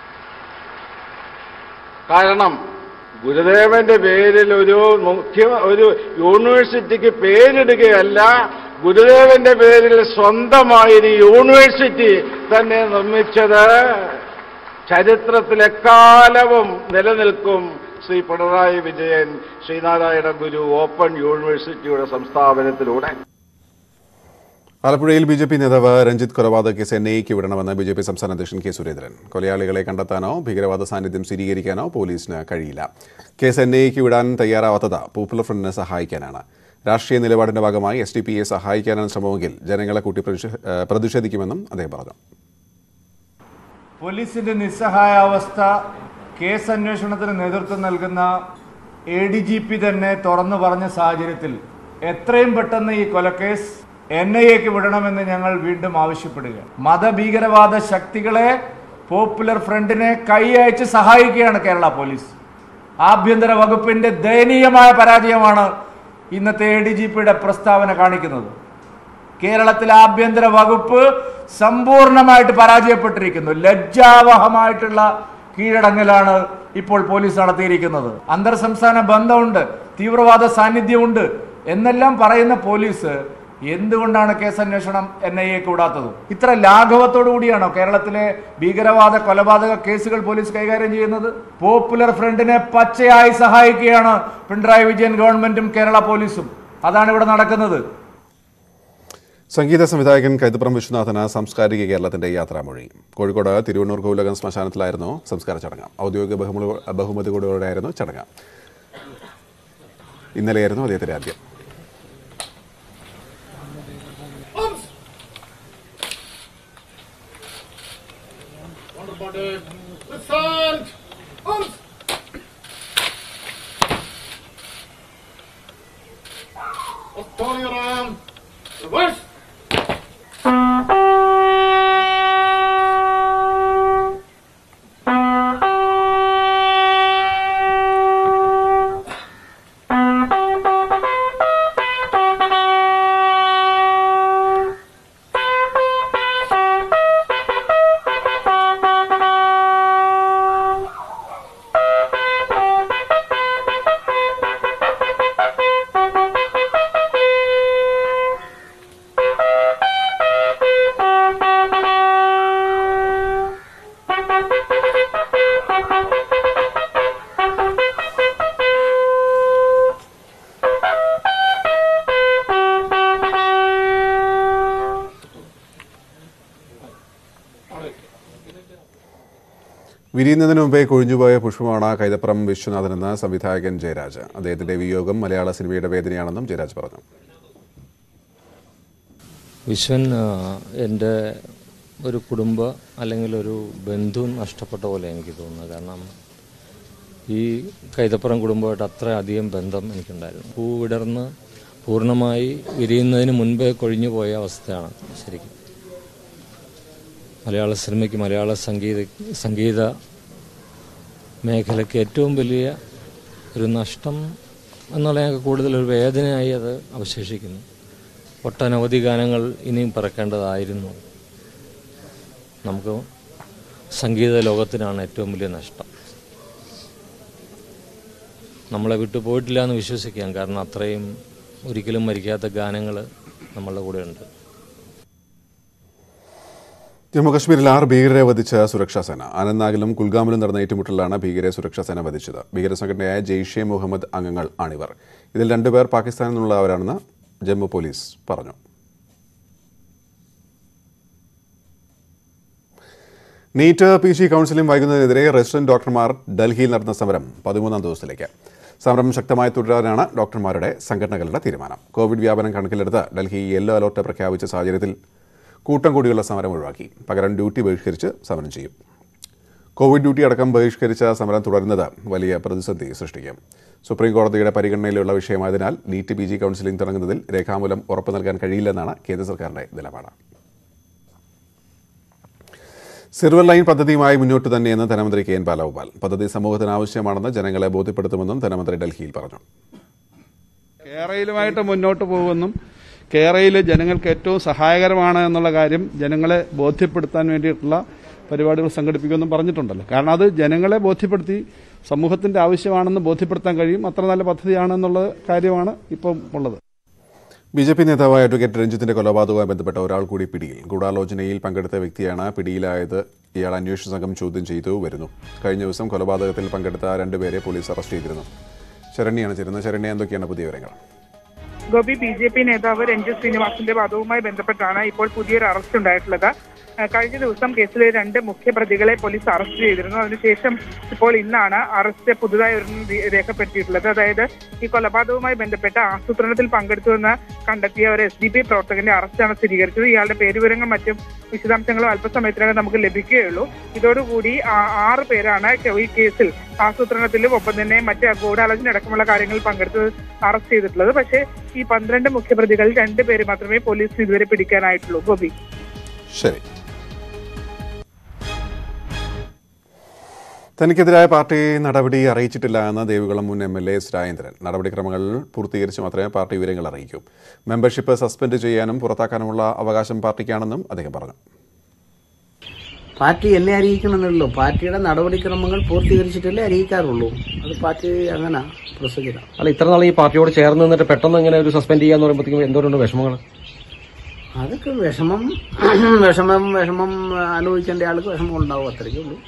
കാരണം ഗുരുദേവന്റെ പേരിൽ ഒരു മുഖ്യ ഒരു യൂണിവേഴ്സിറ്റിക്ക് പേരിടുകയല്ല ഗുരുദേവന്റെ പേരിൽ സ്വന്തമായി ഒരു യൂണിവേഴ്സിറ്റി തന്നെ നിർമ്മിച്ചത് ചരിത്രത്തിൽ എക്കാലവും നിലനിൽക്കും ശ്രീ പിണറായി വിജയൻ ശ്രീനാരായണ ഗുരു ഓപ്പൺ യൂണിവേഴ്സിറ്റിയുടെ സംസ്ഥാപനത്തിലൂടെ ആലപ്പുഴയിൽ ബി ജെ പി നേതാവ് രഞ്ജിത്ത് കൊലപാതക കേസ് എൻ ഐക്ക് വിടണമെന്ന് ബി ജെ പി സംസ്ഥാന അധ്യക്ഷൻ കെ സുരേന്ദ്രൻ കൊലയാളികളെ കണ്ടെത്താനോ ഭീകരവാദ സാന്നിധ്യം സ്ഥിരീകരിക്കാനോ പോലീസിന് കഴിയില്ല കേസ് എൻ ഐക്ക് വിടാൻ തയ്യാറാവാത്തത് പോപ്പുലർ ഫ്രണ്ടിനെ സഹായിക്കാനാണ് രാഷ്ട്രീയ നിലപാടിന്റെ ഭാഗമായി എസ് ഡി പി എ സഹായിക്കാനാണ് ശ്രമമെങ്കിൽ ജനങ്ങളെ കൂട്ടി പ്രതിഷേ- ഏഹ് പ്രതിഷേധിക്കുമെന്നും അദ്ദേഹം പറഞ്ഞു പോലീസിന്റെ നിസ്സഹായാവസ്ഥ കേസ് അന്വേഷണത്തിന് നേതൃത്വം നൽകുന്ന എ ഡി ജി പി തന്നെ തുറന്നു പറഞ്ഞ സാഹചര്യത്തിൽ എത്രയും പെട്ടെന്ന് ഈ കൊലക്കേസ് എൻ ഐ എക്ക് വിടണമെന്ന് ഞങ്ങൾ വീണ്ടും ആവശ്യപ്പെടുക മതഭീകരവാദ ശക്തികളെ പോപ്പുലർ ഫ്രണ്ടിനെ കൈയയച്ച് സഹായിക്കുകയാണ് കേരള പോലീസ് ആഭ്യന്തര വകുപ്പിന്റെ ദയനീയമായ പരാജയമാണ് ഇന്നത്തെ എ ഡി ജി പിയുടെ പ്രസ്താവന കാണിക്കുന്നത് കേരളത്തിലെ ആഭ്യന്തര വകുപ്പ് സമ്പൂർണ്ണമായിട്ട് പരാജയപ്പെട്ടിരിക്കുന്നു ലജ്ജാവഹമായിട്ടുള്ള കീഴടങ്ങലാണ് ഇപ്പോൾ പോലീസ് നടത്തിയിരിക്കുന്നത് അന്തർ സംസ്ഥാന ബന്ധമുണ്ട് തീവ്രവാദ സാന്നിധ്യമുണ്ട് എന്നെല്ലാം പറയുന്ന പോലീസ് എന്തുകൊണ്ടാണ് കേസ് അന്വേഷണം എൻ ഐ എക്ക് വിടാത്തത് ഇത്ര ലാഘവത്തോടു കൂടിയാണോ കേരളത്തിലെ ഭീകരവാദ കൊലപാതക കേസുകൾ പോലീസ് കൈകാര്യം ചെയ്യുന്നത് പോപ്പുലർ ഫ്രണ്ടിനെ പച്ചയായി സഹായിക്കുകയാണ് പിണറായി വിജയൻ ഗവൺമെന്റും കേരള പോലീസും അതാണ് ഇവിടെ നടക്കുന്നത് സംഗീത സംവിധായകൻ കൈതപ്രം വിശ്വനാഥന് സാംസ്കാരിക കേരളത്തിന്റെ യാത്രാമൊഴി കോഴിക്കോട് തിരുവണ്ണൂർ കോവിലകം ശ്മശാനത്തിലായിരുന്നു സംസ്കാര ചടങ്ങ് ഔദ്യോഗിക ബഹുമതി ബഹുമതികളോടെയായിരുന്നു ചടങ്ങ് ഇന്നലെയായിരുന്നു അദ്ദേഹത്തിന്റെ ആദ്യം വിരിയുന്നതിന് മുമ്പേ കൊഴിഞ്ഞുപോയ പുഷ്പമാണ് കൈതപ്രം വിശ്വനാഥനെന്ന് സംവിധായകൻ ജയരാജ് അദ്ദേഹത്തിന്റെ വിയോഗം മലയാള സിനിമയുടെ വേദനയാണെന്നും ജയരാജ് പറഞ്ഞു വിശ്വൻ ആ, എൻ്റെ ഒരു കുടുംബ അല്ലെങ്കിൽ ഒരു ബന്ധു നഷ്ടപ്പെട്ട പോലെ എനിക്ക് തോന്നുന്നത് കാരണം ഈ കൈതപ്പുറം കുടുംബമായിട്ട് അത്ര അധികം ബന്ധം എനിക്കുണ്ടായിരുന്നു പൂ വിടർന്ന് പൂർണ്ണമായി വിരിയുന്നതിന് മുൻപേ കൊഴിഞ്ഞു പോയ അവസ്ഥയാണ് ശരിക്കും മലയാള സിനിമയ്ക്ക് മലയാള സംഗീത സംഗീത മേഖലയ്ക്ക് ഏറ്റവും വലിയ ഒരു നഷ്ടം എന്നുള്ളതിനൊക്കെ കൂടുതലൊരു വേദനയായി അത് അവശേഷിക്കുന്നു ഒട്ടനവധി ഗാനങ്ങൾ ഇനിയും പിറക്കേണ്ടതായിരുന്നു നമുക്ക് സംഗീത ലോകത്തിനാണ് ഏറ്റവും വലിയ നഷ്ടം നമ്മളെ വിട്ടു പോയിട്ടില്ല എന്ന് വിശ്വസിക്കാം കാരണം അത്രയും ഒരിക്കലും മരിക്കാത്ത ഗാനങ്ങൾ നമ്മളുടെ കൂടെ ഉണ്ട് ജമ്മുകശ്മീരിൽ ആറ് ഭീകരരെ വധിച്ച സുരക്ഷാ സേന അനന്ത്നാഗിലും കുൽഗാമിലും നടന്ന ഏറ്റുമുട്ടലിലാണ് ഭീകരരെ സുരക്ഷാ സേന വധിച്ചത് ഭീകര സംഘടനയായ ജെയ്ഷെ മുഹമ്മദ് അംഗങ്ങൾ ആണിവർ ഇതിൽ രണ്ടുപേർ പാകിസ്ഥാനിൽ നിന്നുള്ളവരാണെന്ന് ജമ്മു പോലീസ് പറഞ്ഞു നീറ്റ് പി ജി കൗൺസിലിംഗ് വൈകുന്നതിനെതിരെ റെസിഡന്റ് ഡോക്ടർമാർ ഡൽഹിയിൽ നടന്ന സമരം പതിമൂന്നാം ദിവസത്തിലേക്ക് സമരം ശക്തമായി തുടരാനാണ് ഡോക്ടർമാരുടെ സംഘടനകളുടെ തീരുമാനം കോവിഡ് വ്യാപനം കണക്കിലെടുത്ത് ഡൽഹി യെല്ലോ അലർട്ട് പ്രഖ്യാപിച്ച സാഹചര്യത്തിൽ കൂട്ടം കൂടിയുള്ള സമരം ഒഴിവാക്കി പകരം ഡ്യൂട്ടി ബഹിഷ്കരിച്ച് സമരം ചെയ്യും കോവിഡ് ഡ്യൂട്ടി അടക്കം ബഹിഷ്കരിച്ച സമരം തുടരുന്നത് വലിയ പ്രതിസന്ധി സൃഷ്ടിക്കും സുപ്രീം കോടതിയുടെ പരിഗണനയിലുള്ള വിഷയമായതിനാൽ നീറ്റ് പി ജി കൗൺസിലിംഗ് തുടങ്ങുന്നതിൽ രേഖാമൂലം ഉറപ്പ് നൽകാൻ കഴിയില്ലെന്നാണ് കേന്ദ്ര സർക്കാരിന്റെ നിലപാട് സിൽവർ ലൈൻ പദ്ധതിയുമായി മുന്നോട്ട് തന്നെയെന്ന് ധനമന്ത്രി കെ എൻ ബാലഗോപാൽ പദ്ധതി സമൂഹത്തിന് ആവശ്യമാണെന്ന് ജനങ്ങളെ ബോധ്യപ്പെടുത്തുമെന്നും ധനമന്ത്രി ഡൽഹിയിൽ പറഞ്ഞു കേരളയിലുമായിട്ട് മുന്നോട്ട് പോകുമെന്നും കേരളയിൽ ജനങ്ങൾക്ക് ഏറ്റവും സഹായകരമാണ് എന്നുള്ള കാര്യം ജനങ്ങളെ ബോധ്യപ്പെടുത്താൻ വേണ്ടിയിട്ടുള്ള പരിപാടികൾ സംഘടിപ്പിക്കുമെന്നും പറഞ്ഞിട്ടുണ്ടല്ലോ കാരണം അത് ജനങ്ങളെ ബോധ്യപ്പെടുത്തി സമൂഹത്തിന്റെ ആവശ്യമാണെന്ന് ബോധ്യപ്പെടുത്താൻ കഴിയും അത്ര നല്ല പദ്ധതിയാണെന്നുള്ള കാര്യമാണ് ഇപ്പം ഉള്ളത് ബി ജെ പി നേതാവായ അഡ്വക്കേറ്റ് രഞ്ജിത്തിന്റെ കൊലപാതകവുമായി ബന്ധപ്പെട്ട ഒരാൾ കൂടി പിടിയിൽ ഗൂഢാലോചനയിൽ പങ്കെടുത്ത വ്യക്തിയാണ് പിടിയിലായത് ഇയാൾ അന്വേഷണ സംഘം ചോദ്യം ചെയ്തു വരുന്നു കഴിഞ്ഞ ദിവസം കൊലപാതകത്തിൽ പങ്കെടുത്ത രണ്ടുപേരെ പോലീസ് അറസ്റ്റ് ചെയ്തിരുന്നു ശരണ്യാണ് ചേരുന്നത് ശരണ്യ എന്തൊക്കെയാണ് പുതിയ വിവരങ്ങൾ ഗോപി ബി ജെ പി നേതാവ് രഞ്ജിത് ശ്രീനിവാസിന്റെ വധവുമായി ബന്ധപ്പെട്ടാണ് ഇപ്പോൾ പുതിയൊരു അറസ്റ്റ് ഉണ്ടായിട്ടുള്ളത് ആ, കഴിഞ്ഞ ദിവസം കേസിലെ രണ്ട് മുഖ്യപ്രതികളെ പോലീസ് അറസ്റ്റ് ചെയ്തിരുന്നു അതിനുശേഷം ഇപ്പോൾ ഇന്നാണ് അറസ്റ്റ് പുതുതായി ഒരു രേഖപ്പെടുത്തിയിട്ടുള്ളത് അതായത് ഈ കൊലപാതകവുമായി ബന്ധപ്പെട്ട ആസൂത്രണത്തിൽ പങ്കെടുത്തുവെന്ന് കണ്ടെത്തിയ ഒരു എസ് ഡി പി പ്രവർത്തകന്റെ അറസ്റ്റാണ് സ്ഥിരീകരിച്ചത് ഇയാളുടെ പേരുവിവരങ്ങളും മറ്റും വിശദാംശങ്ങളും അല്പസമയത്തിനകം നമുക്ക് ലഭിക്കുകയുള്ളൂ ഇതോടുകൂടി ആ- ആറ് പേരാണ് ഈ കേസിൽ ആസൂത്രണത്തിലും ഒപ്പം തന്നെ മറ്റ് ഗൂഢാലോചന അടക്കമുള്ള കാര്യങ്ങളിൽ പങ്കെടുത്ത് അറസ്റ്റ് ചെയ്തിട്ടുള്ളത് പക്ഷേ ഈ പന്ത്രണ്ട് മുഖ്യപ്രതികളിൽ രണ്ട് പേര് മാത്രമേ പോലീസിന് ഇതുവരെ പിടിക്കാനായിട്ടുള്ളൂ ഗോപി ശരി തനിക്കെതിരായ പാർട്ടി നടപടി അറിയിച്ചിട്ടില്ല എന്ന് ദേവികുളം മുൻ എം എൽ എ രാജേന്ദ്രൻ നടപടിക്രമങ്ങൾ പൂർത്തീകരിച്ച് മാത്രമേ പാർട്ടി വിവരങ്ങൾ അറിയിക്കൂ മെമ്പർഷിപ്പ് സസ്പെൻഡ് ചെയ്യാനും പുറത്താക്കാനുമുള്ള അവകാശം പാർട്ടിക്കാണെന്നും അദ്ദേഹം പറഞ്ഞു പാർട്ടി എന്നെ അറിയിക്കണമെന്നുള്ളൂ പാർട്ടിയുടെ നടപടിക്രമങ്ങൾ പൂർത്തീകരിച്ചിട്ടല്ലേ അറിയിക്കാറുള്ളൂ അത് പാർട്ടി അങ്ങനെ പ്രൊസീജിയറാണ് അല്ല ഇത്ര നാൾ ഈ പാർട്ടിയോട് ചേർന്ന് നിന്നിട്ട് പെട്ടെന്ന് ഇങ്ങനെ ഒരു സസ്പെൻഡ് ചെയ്യാന്ന് പറയുമ്പോഴത്തേക്കും എന്തോരുണ്ട് വിഷമങ്ങൾ അതൊക്കെ വിഷമം വിഷമം വിഷമം അനുഭവിക്കേണ്ട ആൾക്ക് വിഷമം ഉണ്ടാവും അത്രയ്ക്കേ ഉള്ളൂ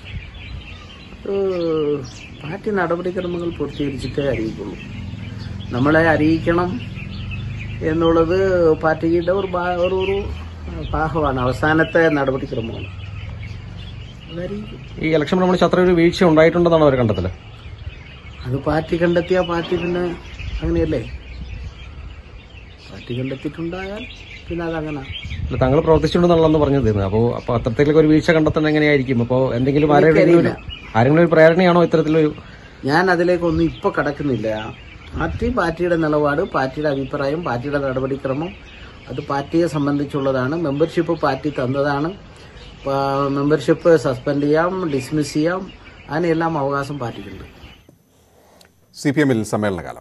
ഏഹ് പാർട്ടി നടപടിക്രമങ്ങൾ പൂർത്തീകരിച്ചിട്ടേ അറിയിക്കുള്ളൂ നമ്മളെ അറിയിക്കണം എന്നുള്ളത് പാർട്ടിയുടെ ഒരു ഭാ- ഒരു ഒരു ഭാഗമാണ് അവസാനത്തെ നടപടിക്രമമാണ് അതറിയിക്കും ഈ ഇലക്ഷൻ പ്രമാണിച്ച് അത്ര ഒരു വീഴ്ച ഉണ്ടായിട്ടുണ്ടെന്നാണ് അവർ കണ്ടെത്തല് അത് പാർട്ടി കണ്ടെത്തിയ പാർട്ടി പിന്നെ അങ്ങനെയല്ലേ പാർട്ടി കണ്ടെത്തിയിട്ടുണ്ടായാൽ പിന്നെ അതങ്ങനെ അല്ല താങ്കൾ പ്രവർത്തിച്ചിട്ടുണ്ടെന്നാണല്ലോ പറഞ്ഞത് അപ്പോൾ അപ്പോൾ അത്തരത്തിലൊക്കെ ഒരു വീഴ്ച കണ്ടെത്തുന്നത് എങ്ങനെയായിരിക്കും അപ്പോൾ എന്തെങ്കിലും ആരെങ്കിലും ഒരു ആരെങ്കിലും ഒരു പ്രേരണയാണോ ഇത്തരത്തിലൊരു ഞാൻ അതിലേക്കൊന്നും ഇപ്പൊ കടക്കുന്നില്ല പാർട്ടി പാർട്ടിയുടെ നിലപാട് പാർട്ടിയുടെ അഭിപ്രായം പാർട്ടിയുടെ നടപടിക്രമം അത് പാർട്ടിയെ സംബന്ധിച്ചുള്ളതാണ് മെമ്പർഷിപ്പ് പാർട്ടി തന്നതാണ് പാ- മെമ്പർഷിപ്പ് സസ്പെൻഡ് ചെയ്യാം ഡിസ്മിസ് ചെയ്യാം അതിനെല്ലാം അവകാശം പാർട്ടിക്കുണ്ട് സി പി എമ്മിൽ സമ്മേളനകാലം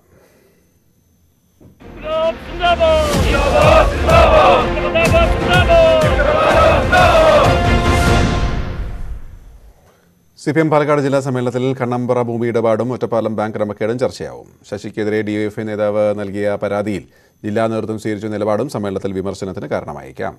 സി പി എം പാലക്കാട് ജില്ലാ സമ്മേളനത്തിൽ കണ്ണമ്പറ ഭൂമി ഇടപാടും ഒറ്റപ്പാലം ബാങ്ക് ക്രമക്കേടും ചർച്ചയാവും ശശിക്കെതിരെ ഡിവൈഎഫ്ഐ നേതാവ് നൽകിയ പരാതിയിൽ ജില്ലാ നേതൃത്വം സ്വീകരിച്ച നിലപാടും സമ്മേളനത്തിൽ വിമർശനത്തിന് കാരണമായേക്കാം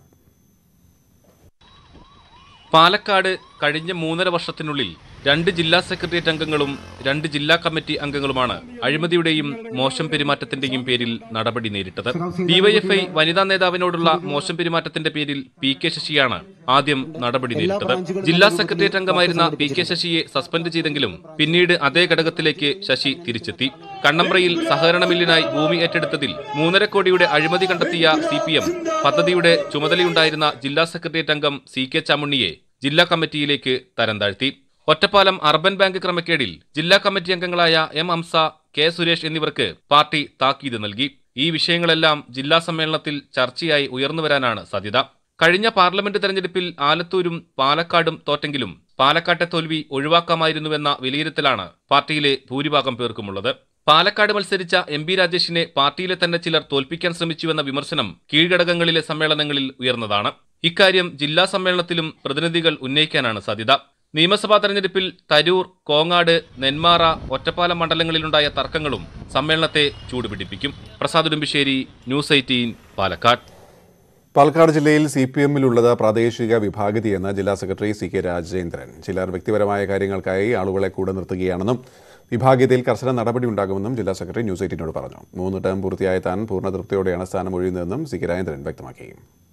പാലക്കാട് കഴിഞ്ഞ മൂന്നര വർഷത്തിനുള്ളിൽ രണ്ട് ജില്ലാ സെക്രട്ടേറിയറ്റ് അംഗങ്ങളും രണ്ട് ജില്ലാ കമ്മിറ്റി അംഗങ്ങളുമാണ് അഴിമതിയുടെയും മോശം പെരുമാറ്റത്തിന്റെയും പേരിൽ നടപടി നേരിട്ടത് ഡിവൈഎഫ്ഐ വനിതാ നേതാവിനോടുള്ള മോശം പെരുമാറ്റത്തിന്റെ പേരിൽ പി കെ ശശിയാണ് ആദ്യം നടപടി നേരിട്ടത് ജില്ലാ സെക്രട്ടേറിയറ്റ് അംഗമായിരുന്ന പി കെ ശശിയെ സസ്പെൻഡ് ചെയ്തെങ്കിലും പിന്നീട് അതേ ഘടകത്തിലേക്ക് ശശി തിരിച്ചെത്തി കണ്ണമ്പ്രയിൽ സഹകരണ മില്ലിനായി ഭൂമി ഏറ്റെടുത്തതിൽ മൂന്നര കോടിയുടെ അഴിമതി കണ്ടെത്തിയ സി പി എം പദ്ധതിയുടെ ചുമതലയുണ്ടായിരുന്ന ജില്ലാ സെക്രട്ടേറിയറ്റ് അംഗം സി കെ ചാമുണ്ണിയെ ജില്ലാ കമ്മിറ്റിയിലേക്ക് തരം താഴ്ത്തി ഒറ്റപ്പാലം അർബൻ ബാങ്ക് ക്രമക്കേടിൽ ജില്ലാ കമ്മിറ്റി അംഗങ്ങളായ എം ഹംസ കെ സുരേഷ് എന്നിവർക്ക് പാർട്ടി താക്കീത് നൽകി ഈ വിഷയങ്ങളെല്ലാം ജില്ലാ സമ്മേളനത്തിൽ ചർച്ചയായി ഉയർന്നുവരാനാണ് സാധ്യത കഴിഞ്ഞ പാർലമെന്റ് തെരഞ്ഞെടുപ്പിൽ ആലത്തൂരും പാലക്കാടും തോറ്റെങ്കിലും പാലക്കാട്ടെ തോൽവി ഒഴിവാക്കാമായിരുന്നുവെന്ന വിലയിരുത്തലാണ് പാർട്ടിയിലെ ഭൂരിഭാഗം പേർക്കുമുള്ളത് പാലക്കാട് മത്സരിച്ച എം ബി രാജേഷിനെ പാർട്ടിയിലെ തന്നെ ചിലർ തോൽപ്പിക്കാൻ ശ്രമിച്ചുവെന്ന വിമർശനം കീഴ്ഘടകങ്ങളിലെ സമ്മേളനങ്ങളിൽ ഉയർന്നതാണ് ഇക്കാര്യം ജില്ലാ സമ്മേളനത്തിലും പ്രതിനിധികൾ ഉന്നയിക്കാനാണ് സാധ്യത നിയമസഭാ തെരഞ്ഞെടുപ്പിൽ തരൂർ കോങ്ങാട് നെന്മാറ ഒറ്റപ്പാലം മണ്ഡലങ്ങളിലുണ്ടായ തർക്കങ്ങളും സമ്മേളനത്തെ ചൂടുപിടിപ്പിക്കും പ്രസാദ് ഉടുമ്പിശ്ശേരി ന്യൂസ് എയ്റ്റീൻ പാലക്കാട് പാലക്കാട് ജില്ലയിൽ സി പി എമ്മിലുള്ളത് പ്രാദേശിക വിഭാഗിതയെന്ന് ജില്ലാ സെക്രട്ടറി സി കെ രാജേന്ദ്രൻ ചിലർ വ്യക്തിപരമായ കാര്യങ്ങൾക്കായി ആളുകളെ കൂടെ നിർത്തുകയാണെന്നും വിഭാഗീയതയിൽ കർശന നടപടി ഉണ്ടാകുമെന്നും ജില്ലാ സെക്രട്ടറി ന്യൂസ് എയ്റ്റീനോട് പറഞ്ഞു മൂന്ന് ടേം പൂർത്തിയായ താൻ പൂർണ്ണ തൃപ്തിയോടെയാണ് സ്ഥാനം ഒഴിയുന്നതെന്നും സി കെ രാജേന്ദ്രൻ വ്യക്തമാക്കി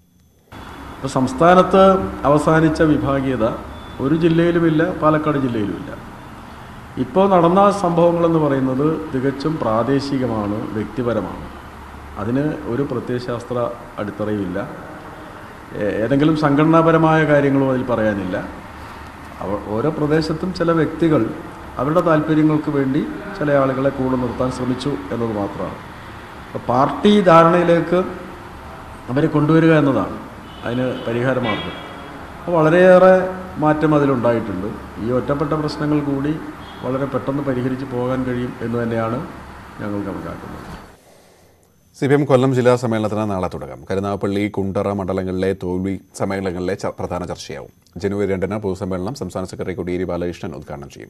അപ്പോൾ സംസ്ഥാനത്ത് അവസാനിച്ച വിഭാഗീയത ഒരു ജില്ലയിലുമില്ല പാലക്കാട് ജില്ലയിലുമില്ല ഇപ്പോൾ നടന്ന സംഭവങ്ങളെന്ന് പറയുന്നത് തികച്ചും പ്രാദേശികമാണ് വ്യക്തിപരമാണ് അതിന് ഒരു പ്രത്യയശാസ്ത്ര അടിത്തറയുമില്ല ഏ- ഏതെങ്കിലും സംഘടനാപരമായ കാര്യങ്ങളും അതിൽ പറയാനില്ല അവ ഓരോ പ്രദേശത്തും ചില വ്യക്തികൾ അവരുടെ താല്പര്യങ്ങൾക്ക് വേണ്ടി ചില ആളുകളെ കൂടെ നിർത്താൻ ശ്രമിച്ചു എന്നത് മാത്രമാണ് അപ്പോൾ പാർട്ടി ധാരണയിലേക്ക് അവരെ കൊണ്ടുവരിക എന്നതാണ് അതിന് പരിഹാരമാർഗം അപ്പോൾ വളരെയേറെ മാറ്റം അതിലുണ്ടായിട്ടുണ്ട് ഈ ഒറ്റപ്പെട്ട പ്രശ്നങ്ങൾ കൂടി വളരെ പെട്ടെന്ന് പരിഹരിച്ച് പോകാൻ കഴിയും എന്ന് തന്നെയാണ് ഞങ്ങൾ കണക്കാക്കുന്നത് സി പി എം കൊല്ലം ജില്ലാ സമ്മേളനത്തിന് നാളെ തുടക്കം കരുനാഗപ്പള്ളി കുണ്ടറ മണ്ഡലങ്ങളിലെ തോൽവി സമ്മേളനങ്ങളിലെ ച- പ്രധാന ചർച്ചയാവും ജനുവരി രണ്ടിന് പൊതുസമ്മേളനം സംസ്ഥാന സെക്രട്ടറി കോടിയേരി ബാലകൃഷ്ണൻ ഉദ്ഘാടനം ചെയ്യും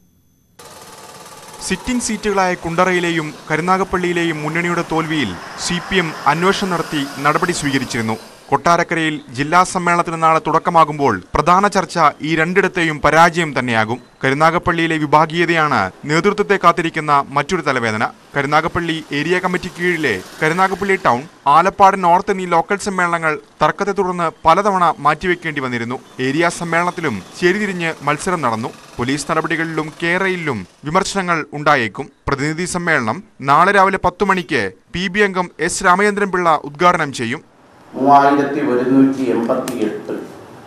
സിറ്റിംഗ് സീറ്റുകളായ കുണ്ടറയിലെയും കരുനാഗപ്പള്ളിയിലെയും മുന്നണിയുടെ തോൽവിയിൽ സി പി എം അന്വേഷണം നടത്തി നടപടി സ്വീകരിച്ചിരുന്നു കൊട്ടാരക്കരയിൽ ജില്ലാ സമ്മേളനത്തിന് നാളെ തുടക്കമാകുമ്പോൾ പ്രധാന ചർച്ച ഈ രണ്ടിടത്തെയും പരാജയം തന്നെയാകും കരുനാഗപ്പള്ളിയിലെ വിഭാഗീയതയാണ് നേതൃത്വത്തെ കാത്തിരിക്കുന്ന മറ്റൊരു തലവേദന കരുനാഗപ്പള്ളി ഏരിയ കമ്മിറ്റി കീഴിലെ കരുനാഗപ്പള്ളി ടൗൺ ആലപ്പാട് നോർത്ത് എന്നീ ലോക്കൽ സമ്മേളനങ്ങൾ തർക്കത്തെ തുടർന്ന് പലതവണ മാറ്റിവെക്കേണ്ടി വന്നിരുന്നു ഏരിയ സമ്മേളനത്തിലും ചേരിതിരിഞ്ഞ് മത്സരം നടന്നു പോലീസ് നടപടികളിലും കേരളയിലും വിമർശനങ്ങൾ ഉണ്ടായേക്കും പ്രതിനിധി സമ്മേളനം നാളെ രാവിലെ പത്തു മണിക്ക് പി ബി അംഗം എസ് രാമചന്ദ്രൻ പിള്ള ഉദ്ഘാടനം ചെയ്യും മൂവായിരത്തി ഒരുന്നൂറ്റി എൺപത്തി എട്ട്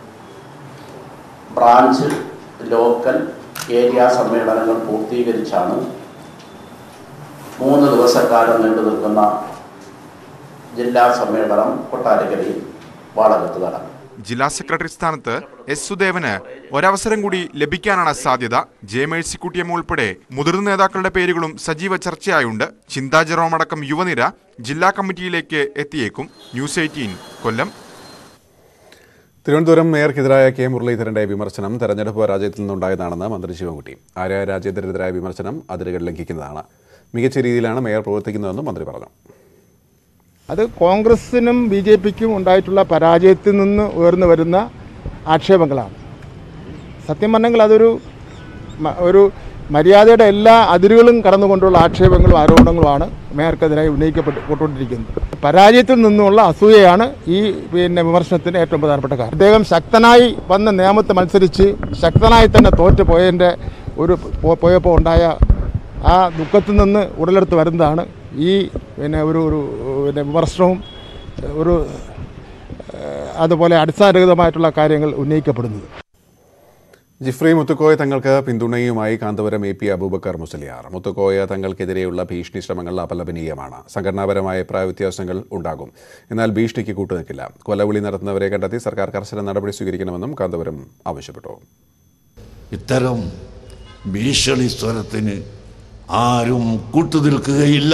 ബ്രാഞ്ച് ലോക്കൽ ഏരിയ സമ്മേളനങ്ങൾ പൂർത്തീകരിച്ചാണ് മൂന്ന് ദിവസക്കാലം നീണ്ടു നിൽക്കുന്ന ജില്ലാ സമ്മേളനം കൊട്ടാരക്കരയിൽ വാളകത്ത് നടക്കും ജില്ലാ സെക്രട്ടറി സ്ഥാനത്ത് എസ് സുദേവന് ഒരവസരം കൂടി ലഭിക്കാനാണ് സാധ്യത ജെ മേഴ്സിക്കുട്ടിയമ്മ ഉൾപ്പെടെ മുതിർന്ന നേതാക്കളുടെ പേരുകളും സജീവ ചർച്ചയായുണ്ട് ചിന്താ ജെറോം അടക്കം യുവനിര ജില്ലാ കമ്മിറ്റിയിലേക്ക് എത്തിയേക്കും ന്യൂസ് എയ്റ്റീൻ കൊല്ലം തിരുവനന്തപുരം മേയർക്കെതിരായ കെ മുരളീധരന്റെ വിമർശനം തെരഞ്ഞെടുപ്പ് പരാജയത്തിൽ നിന്നുണ്ടായതാണെന്ന് മന്ത്രി ശിവൻകുട്ടി ആര്യ രാജേന്ദ്രനെതിരായ വിമർശനം അതിരുകൾ ലംഘിക്കുന്നതാണ് മികച്ച രീതിയിലാണ് മേയർ പ്രവർത്തിക്കുന്നതെന്നും മന്ത്രി പറഞ്ഞു അത് കോൺഗ്രസിനും ബി ജെ പിക്കും ഉണ്ടായിട്ടുള്ള പരാജയത്തിൽ നിന്ന് ഉയർന്നു വരുന്ന ആക്ഷേപങ്ങളാണ് സത്യം പറഞ്ഞെങ്കിൽ അതൊരു മ- ഒരു മര്യാദയുടെ എല്ലാ അതിരുകളും കടന്നുകൊണ്ടുള്ള ആക്ഷേപങ്ങളും ആരോപണങ്ങളുമാണ് മേയർക്കെതിരായി ഉന്നയിക്കപ്പെട്ടുകൊണ്ടിരിക്കുന്നത് പരാജയത്തിൽ നിന്നുള്ള അസൂയയാണ് ഈ പിന്നെ വിമർശനത്തിന് ഏറ്റവും പ്രധാനപ്പെട്ട കാരണം അദ്ദേഹം ശക്തനായി വന്ന നിയമത്തെ മത്സരിച്ച് ശക്തനായി തന്നെ തോറ്റു പോയതിൻ്റെ ഒരു പോ- പോയപ്പോൾ ഉണ്ടായ ആ ദുഃഖത്തിൽ നിന്ന് ഉടലെടുത്ത് വരുന്നതാണ് ഈ പിന്നെ ഒരു ഒരു പിന്നെ വിമർശനവും ഒരു ഏഹ്, അതുപോലെ അടിസ്ഥാനരഹിതമായിട്ടുള്ള കാര്യങ്ങൾ ഉന്നയിക്കപ്പെടുന്നത് ജിഫ്രി മുത്തുക്കോയ തങ്ങൾക്ക് പിന്തുണയുമായി കാന്തപുരം എ പി അബൂബക്കർ മുസ്ലിയാർ മുത്തുക്കോയ തങ്ങൾക്കെതിരെയുള്ള ഭീഷണി ശ്രമങ്ങൾ അപലപനീയമാണ് സംഘടനാപരമായ അഭിപ്രായ വ്യത്യാസങ്ങൾ ഉണ്ടാകും എന്നാൽ ഭീഷണിക്ക് കൂട്ടുനിൽക്കില്ല കൊലവിളി നടത്തുന്നവരെ കണ്ടെത്തി സർക്കാർ കർശന നടപടി സ്വീകരിക്കണമെന്നും കാന്തപുരം ആവശ്യപ്പെട്ടു ഇത്തരം ഭീഷണി സ്വരത്തിന് ആരും കൂട്ടുനിൽക്കുകയില്ല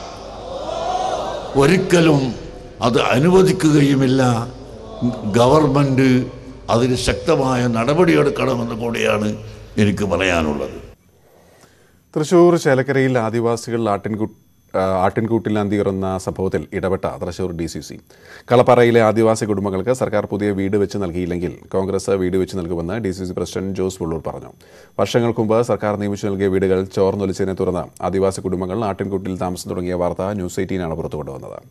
ഒരിക്കലും അത് അനുവദിക്കുകയുമില്ല ഗവൺമെൻറ് അതിന് ശക്തമായ നടപടിയെടുക്കണമെന്ന് കൂടിയാണ് എനിക്ക് പറയാനുള്ളത് തൃശൂർ ചേലക്കരയിൽ ആദിവാസികൾ ആട്ടിൻകു ആ, ആട്ടിൻകൂട്ടിൽ അന്തിയുറന്ന സംഭവത്തിൽ ഇടപെട്ട തൃശൂർ ഡി സി സി കളപ്പറയിലെ ആദിവാസി കുടുംബങ്ങൾക്ക് സർക്കാർ പുതിയ വീട് വെച്ച് നൽകിയില്ലെങ്കിൽ കോൺഗ്രസ് വീട് വെച്ച് നൽകുമെന്ന് D C C president Jose Pullur പറഞ്ഞു വർഷങ്ങൾക്ക് മുമ്പ് സർക്കാർ നിയമിച്ചു നൽകിയ വീടുകൾ ചോർന്നൊലിച്ചതിനെ തുടർന്ന് ആദിവാസി കുടുംബങ്ങൾ ആട്ടിൻകൂട്ടിൽ താമസം തുടങ്ങിയ വാർത്ത ന്യൂസ് എയ്റ്റീനാണ് പുറത്തുകൊണ്ടുവന്നത്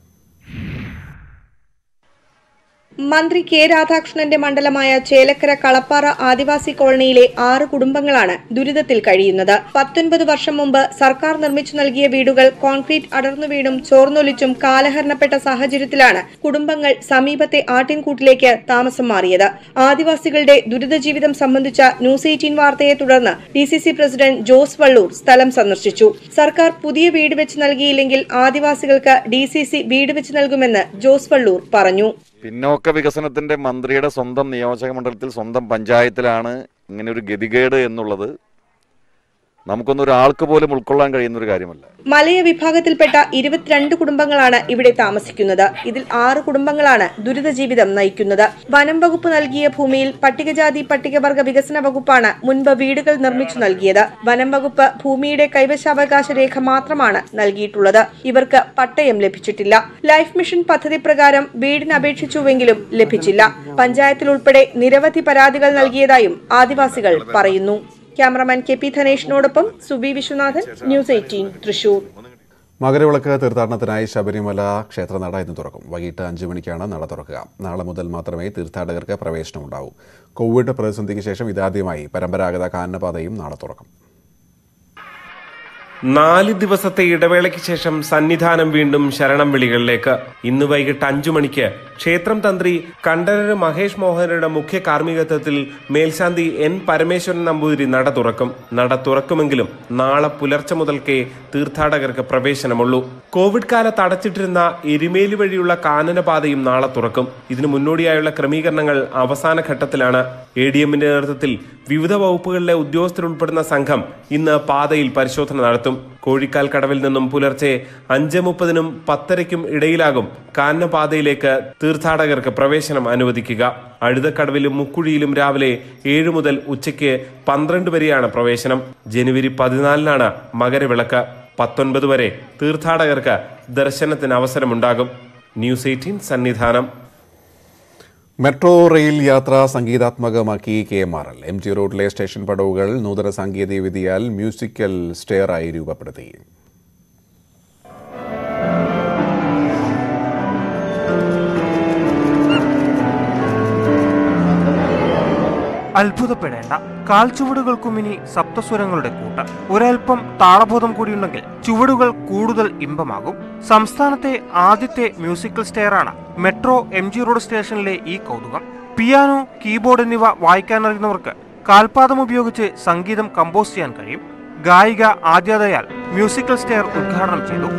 മന്ത്രി കെ രാധാകൃഷ്ണന്റെ മണ്ഡലമായ ചേലക്കര കളപ്പാറ ആദിവാസി കോളനിയിലെ ആറ് കുടുംബങ്ങളാണ് ദുരിതത്തിൽ കഴിയുന്നത് പത്തൊൻപത് വർഷം മുമ്പ് സർക്കാർ നിർമ്മിച്ചു നൽകിയ വീടുകൾ കോൺക്രീറ്റ് അടർന്നു വീണും ചോർന്നൊലിച്ചും കാലഹരണപ്പെട്ട സാഹചര്യത്തിലാണ് കുടുംബങ്ങൾ സമീപത്തെ ആട്ടിൻകൂട്ടിലേക്ക് താമസം മാറിയത് ആദിവാസികളുടെ ദുരിത ജീവിതം സംബന്ധിച്ച ന്യൂസ് എയ്റ്റീൻ വാർത്തയെ തുടർന്ന് D C C president Jose Vallur സ്ഥലം സന്ദർശിച്ചു സർക്കാർ പുതിയ വീട് വെച്ച് നൽകിയില്ലെങ്കിൽ ആദിവാസികൾക്ക് ഡി സി സി വീട് വെച്ച് നൽകുമെന്ന് ജോസ് വള്ളൂർ പറഞ്ഞു പിന്നോക്ക വികസനത്തിന്റെ മന്ത്രിയുടെ സ്വന്തം നിയോജക മണ്ഡലത്തിൽ സ്വന്തം പഞ്ചായത്തിലാണ് ഇങ്ങനെ ഒരു ഗതികേട് എന്നുള്ളത് നമുക്കൊന്നും ഒരാൾക്ക് പോലും ഉൾക്കൊള്ളാൻ കഴിയുന്ന ഒരു കാര്യമല്ല മലയ വിഭാഗത്തിൽപ്പെട്ട ഇരുപത്തിരണ്ട് കുടുംബങ്ങളാണ് ഇവിടെ താമസിക്കുന്നത് ഇതിൽ ആറ് കുടുംബങ്ങളാണ് ദുരിത ജീവിതം നയിക്കുന്നത് വനം വകുപ്പ് നൽകിയ ഭൂമിയിൽ പട്ടികജാതി പട്ടികവർഗ വികസന വകുപ്പാണ് മുൻപ് വീടുകൾ നിർമ്മിച്ചു നൽകിയത് വനം വകുപ്പ് ഭൂമിയുടെ കൈവശാവകാശ രേഖ മാത്രമാണ് നൽകിയിട്ടുള്ളത് ഇവർക്ക് പട്ടയം ലഭിച്ചിട്ടില്ല ലൈഫ് മിഷൻ പദ്ധതി പ്രകാരം വീടിന് അപേക്ഷിച്ചുവെങ്കിലും ലഭിച്ചില്ല പഞ്ചായത്തിൽ ഉൾപ്പെടെ നിരവധി പരാതികൾ നൽകിയതായും ആദിവാസികൾ പറയുന്നു ക്യാമറമാൻ കെ പി ധനേഷിനോടൊപ്പം സുബി വിശ്വനാഥൻ ന്യൂസ് എയ്റ്റീൻ തൃശൂർ മകരവിളക്ക് തീർത്ഥാടനത്തിനായി ശബരിമല ക്ഷേത്രനട ഇന്ന് തുറക്കും വൈകിട്ട് അഞ്ച് മണിക്കാണ് നട തുറക്കുക നാളെ മുതൽ മാത്രമേ തീർത്ഥാടകർക്ക് പ്രവേശനമുണ്ടാവൂ കോവിഡ് പ്രതിസന്ധിക്ക് ശേഷം ഇതാദ്യമായി പരമ്പരാഗത കാനനപാതയും നാളെ തുറക്കും നാല് ദിവസത്തെ ഇടവേളയ്ക്ക് ശേഷം സന്നിധാനം വീണ്ടും ശരണം വിളികളിലേക്ക് ഇന്ന് വൈകിട്ട് അഞ്ചു മണിക്ക് ക്ഷേത്രം തന്ത്രി കണ്ഠരര് മഹേഷ് മോഹനരുടെ മുഖ്യ കാർമ്മികത്വത്തിൽ മേൽശാന്തി എൻ പരമേശ്വരൻ നമ്പൂതിരി നട തുറക്കും നട തുറക്കുമെങ്കിലും നാളെ പുലർച്ചെ മുതൽക്കേ തീർത്ഥാടകർക്ക് പ്രവേശനമുള്ളൂ കോവിഡ് കാലത്ത് അടച്ചിട്ടിരുന്ന എരുമേലി വഴിയുള്ള കാനനപാതയും നാളെ തുറക്കും ഇതിനു മുന്നോടിയായുള്ള ക്രമീകരണങ്ങൾ അവസാന ഘട്ടത്തിലാണ് എ ഡി എമ്മിന്റെ നേതൃത്വത്തിൽ വിവിധ വകുപ്പുകളിലെ ഉദ്യോഗസ്ഥരുൾപ്പെടുന്ന സംഘം ഇന്ന് പാതയിൽ പരിശോധന നടത്തും കോഴിക്കാൽ കടവിൽ നിന്നും പുലർച്ചെ അഞ്ച് മുപ്പതിനും പത്തരയ്ക്കും ഇടയിലാകും കാനനപാതയിലേക്ക് തീർത്ഥാടകർക്ക് പ്രവേശനം അനുവദിക്കുക അഴുതക്കടവിലും മുക്കുഴിയിലും രാവിലെ ഏഴ് മുതൽ ഉച്ചയ്ക്ക് പന്ത്രണ്ട് വരെയാണ് പ്രവേശനം ജനുവരി പതിനാലിനാണ് മകരവിളക്ക് പത്തൊൻപത് വരെ തീർത്ഥാടകർക്ക് ദർശനത്തിന് അവസരമുണ്ടാകും news eighteen Sannidhanam metro rail യാത്ര സംഗീതാത്മകമാക്കി K M R L M G റോഡിലെ സ്റ്റേഷൻ പടവുകൾ നൂതന സാങ്കേതിക വിദ്യയാൽ മ്യൂസിക്കൽ സ്റ്റെയറായി രൂപപ്പെടുത്തി അത്ഭുതപ്പെടേണ്ട കാൽച്ചുവടുകൾക്കും ഇനി സപ്തസ്വരങ്ങളുടെ കൂട്ട് ഒരൽപ്പം താളബോധം കൂടിയുണ്ടെങ്കിൽ ചുവടുകൾ കൂടുതൽ ഇമ്പമാകും സംസ്ഥാനത്തെ ആദ്യത്തെ മ്യൂസിക്കൽ സ്റ്റെയറാണ് മെട്രോ എം ജി റോഡ് സ്റ്റേഷനിലെ ഈ കൗതുകം പിയാനോ കീബോർഡ് എന്നിവ വായിക്കാനറിയുന്നവർക്ക് കാൽപാദം ഉപയോഗിച്ച് സംഗീതം കമ്പോസ് ചെയ്യാൻ കഴിയും ഗായിക ആദ്യതയാൽ മ്യൂസിക്കൽ സ്റ്റെയർ ഉദ്ഘാടനം ചെയ്തു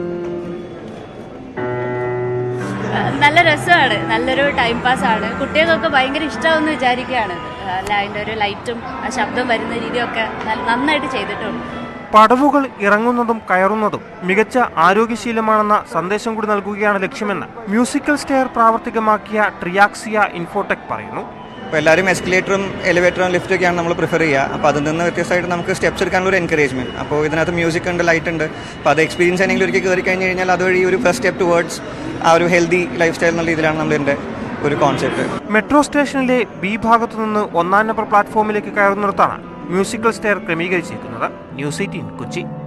നല്ല രസമാണ് നല്ലൊരു ടൈം പാസ് ആണ് കുട്ടികൾക്കൊക്കെ ഭയങ്കര ഇഷ്ടമാവെന്ന് വിചാരിക്കുകയാണ് അല്ല അതിൻ്റെ ഒരു ലൈറ്റും ആ ശബ്ദം വരുന്ന രീതിയൊക്കെ നല്ല- നന്നായിട്ട് ചെയ്തിട്ടുണ്ട് പടവുകൾ ഇറങ്ങുന്നതും കയറുന്നതും മികച്ച ആരോഗ്യശീലമാണെന്ന സന്ദേശം കൂടി നൽകുകയാണ് ലക്ഷ്യമെന്ന് മ്യൂസിക്കൽ സ്റ്റെയർ പ്രാവർത്തികമാക്കിയ ട്രിയാക്സിയ ഇൻഫോടെക് പറയുന്നു അപ്പോൾ എല്ലാവരും എസ്കലേറ്ററും എലിവേറ്ററും ലിഫ്റ്റൊക്കെയാണ് നമ്മൾ പ്രിഫർ ചെയ്യുക അപ്പോൾ അതിൽ നിന്ന് വ്യത്യസ്തമായിട്ട് നമുക്ക് സ്റ്റെപ്സ് എടുക്കാനുള്ള ഒരു എൻകറേജ്മെന്റ് അപ്പോൾ ഇതിനകത്ത് മ്യൂസിക് ഉണ്ട് ലൈറ്റ് ഉണ്ട് അപ്പോൾ അത് എക്സ്പീരിയൻസ് ആണെങ്കിൽ ഒരിക്കൽ കയറി കഴിഞ്ഞ് കഴിഞ്ഞാൽ അതുവഴി ഒരു ഫസ്റ്റ് സ്റ്റെപ്പ് ടുവേർഡ്സ് ആ ഒരു ഹെൽത്തി ലൈഫ് സ്റ്റൈൽ എന്നുള്ള രീതിയിലാണ് നമ്മളിതിൻ്റെ ഒരു കോൺസെപ്റ്റ് മെട്രോ സ്റ്റേഷനിലെ ബി ഭാഗത്തു നിന്ന് ഒന്നാം നമ്പർ പ്ലാറ്റ്ഫോമിലേക്ക് കയറുന്നിടത്താണ് മ്യൂസിക്കൽ സ്റ്റെയർ ക്രമീകരിച്ചിരിക്കുന്നത് ന്യൂസ് എയ്റ്റീൻ കൊച്ചി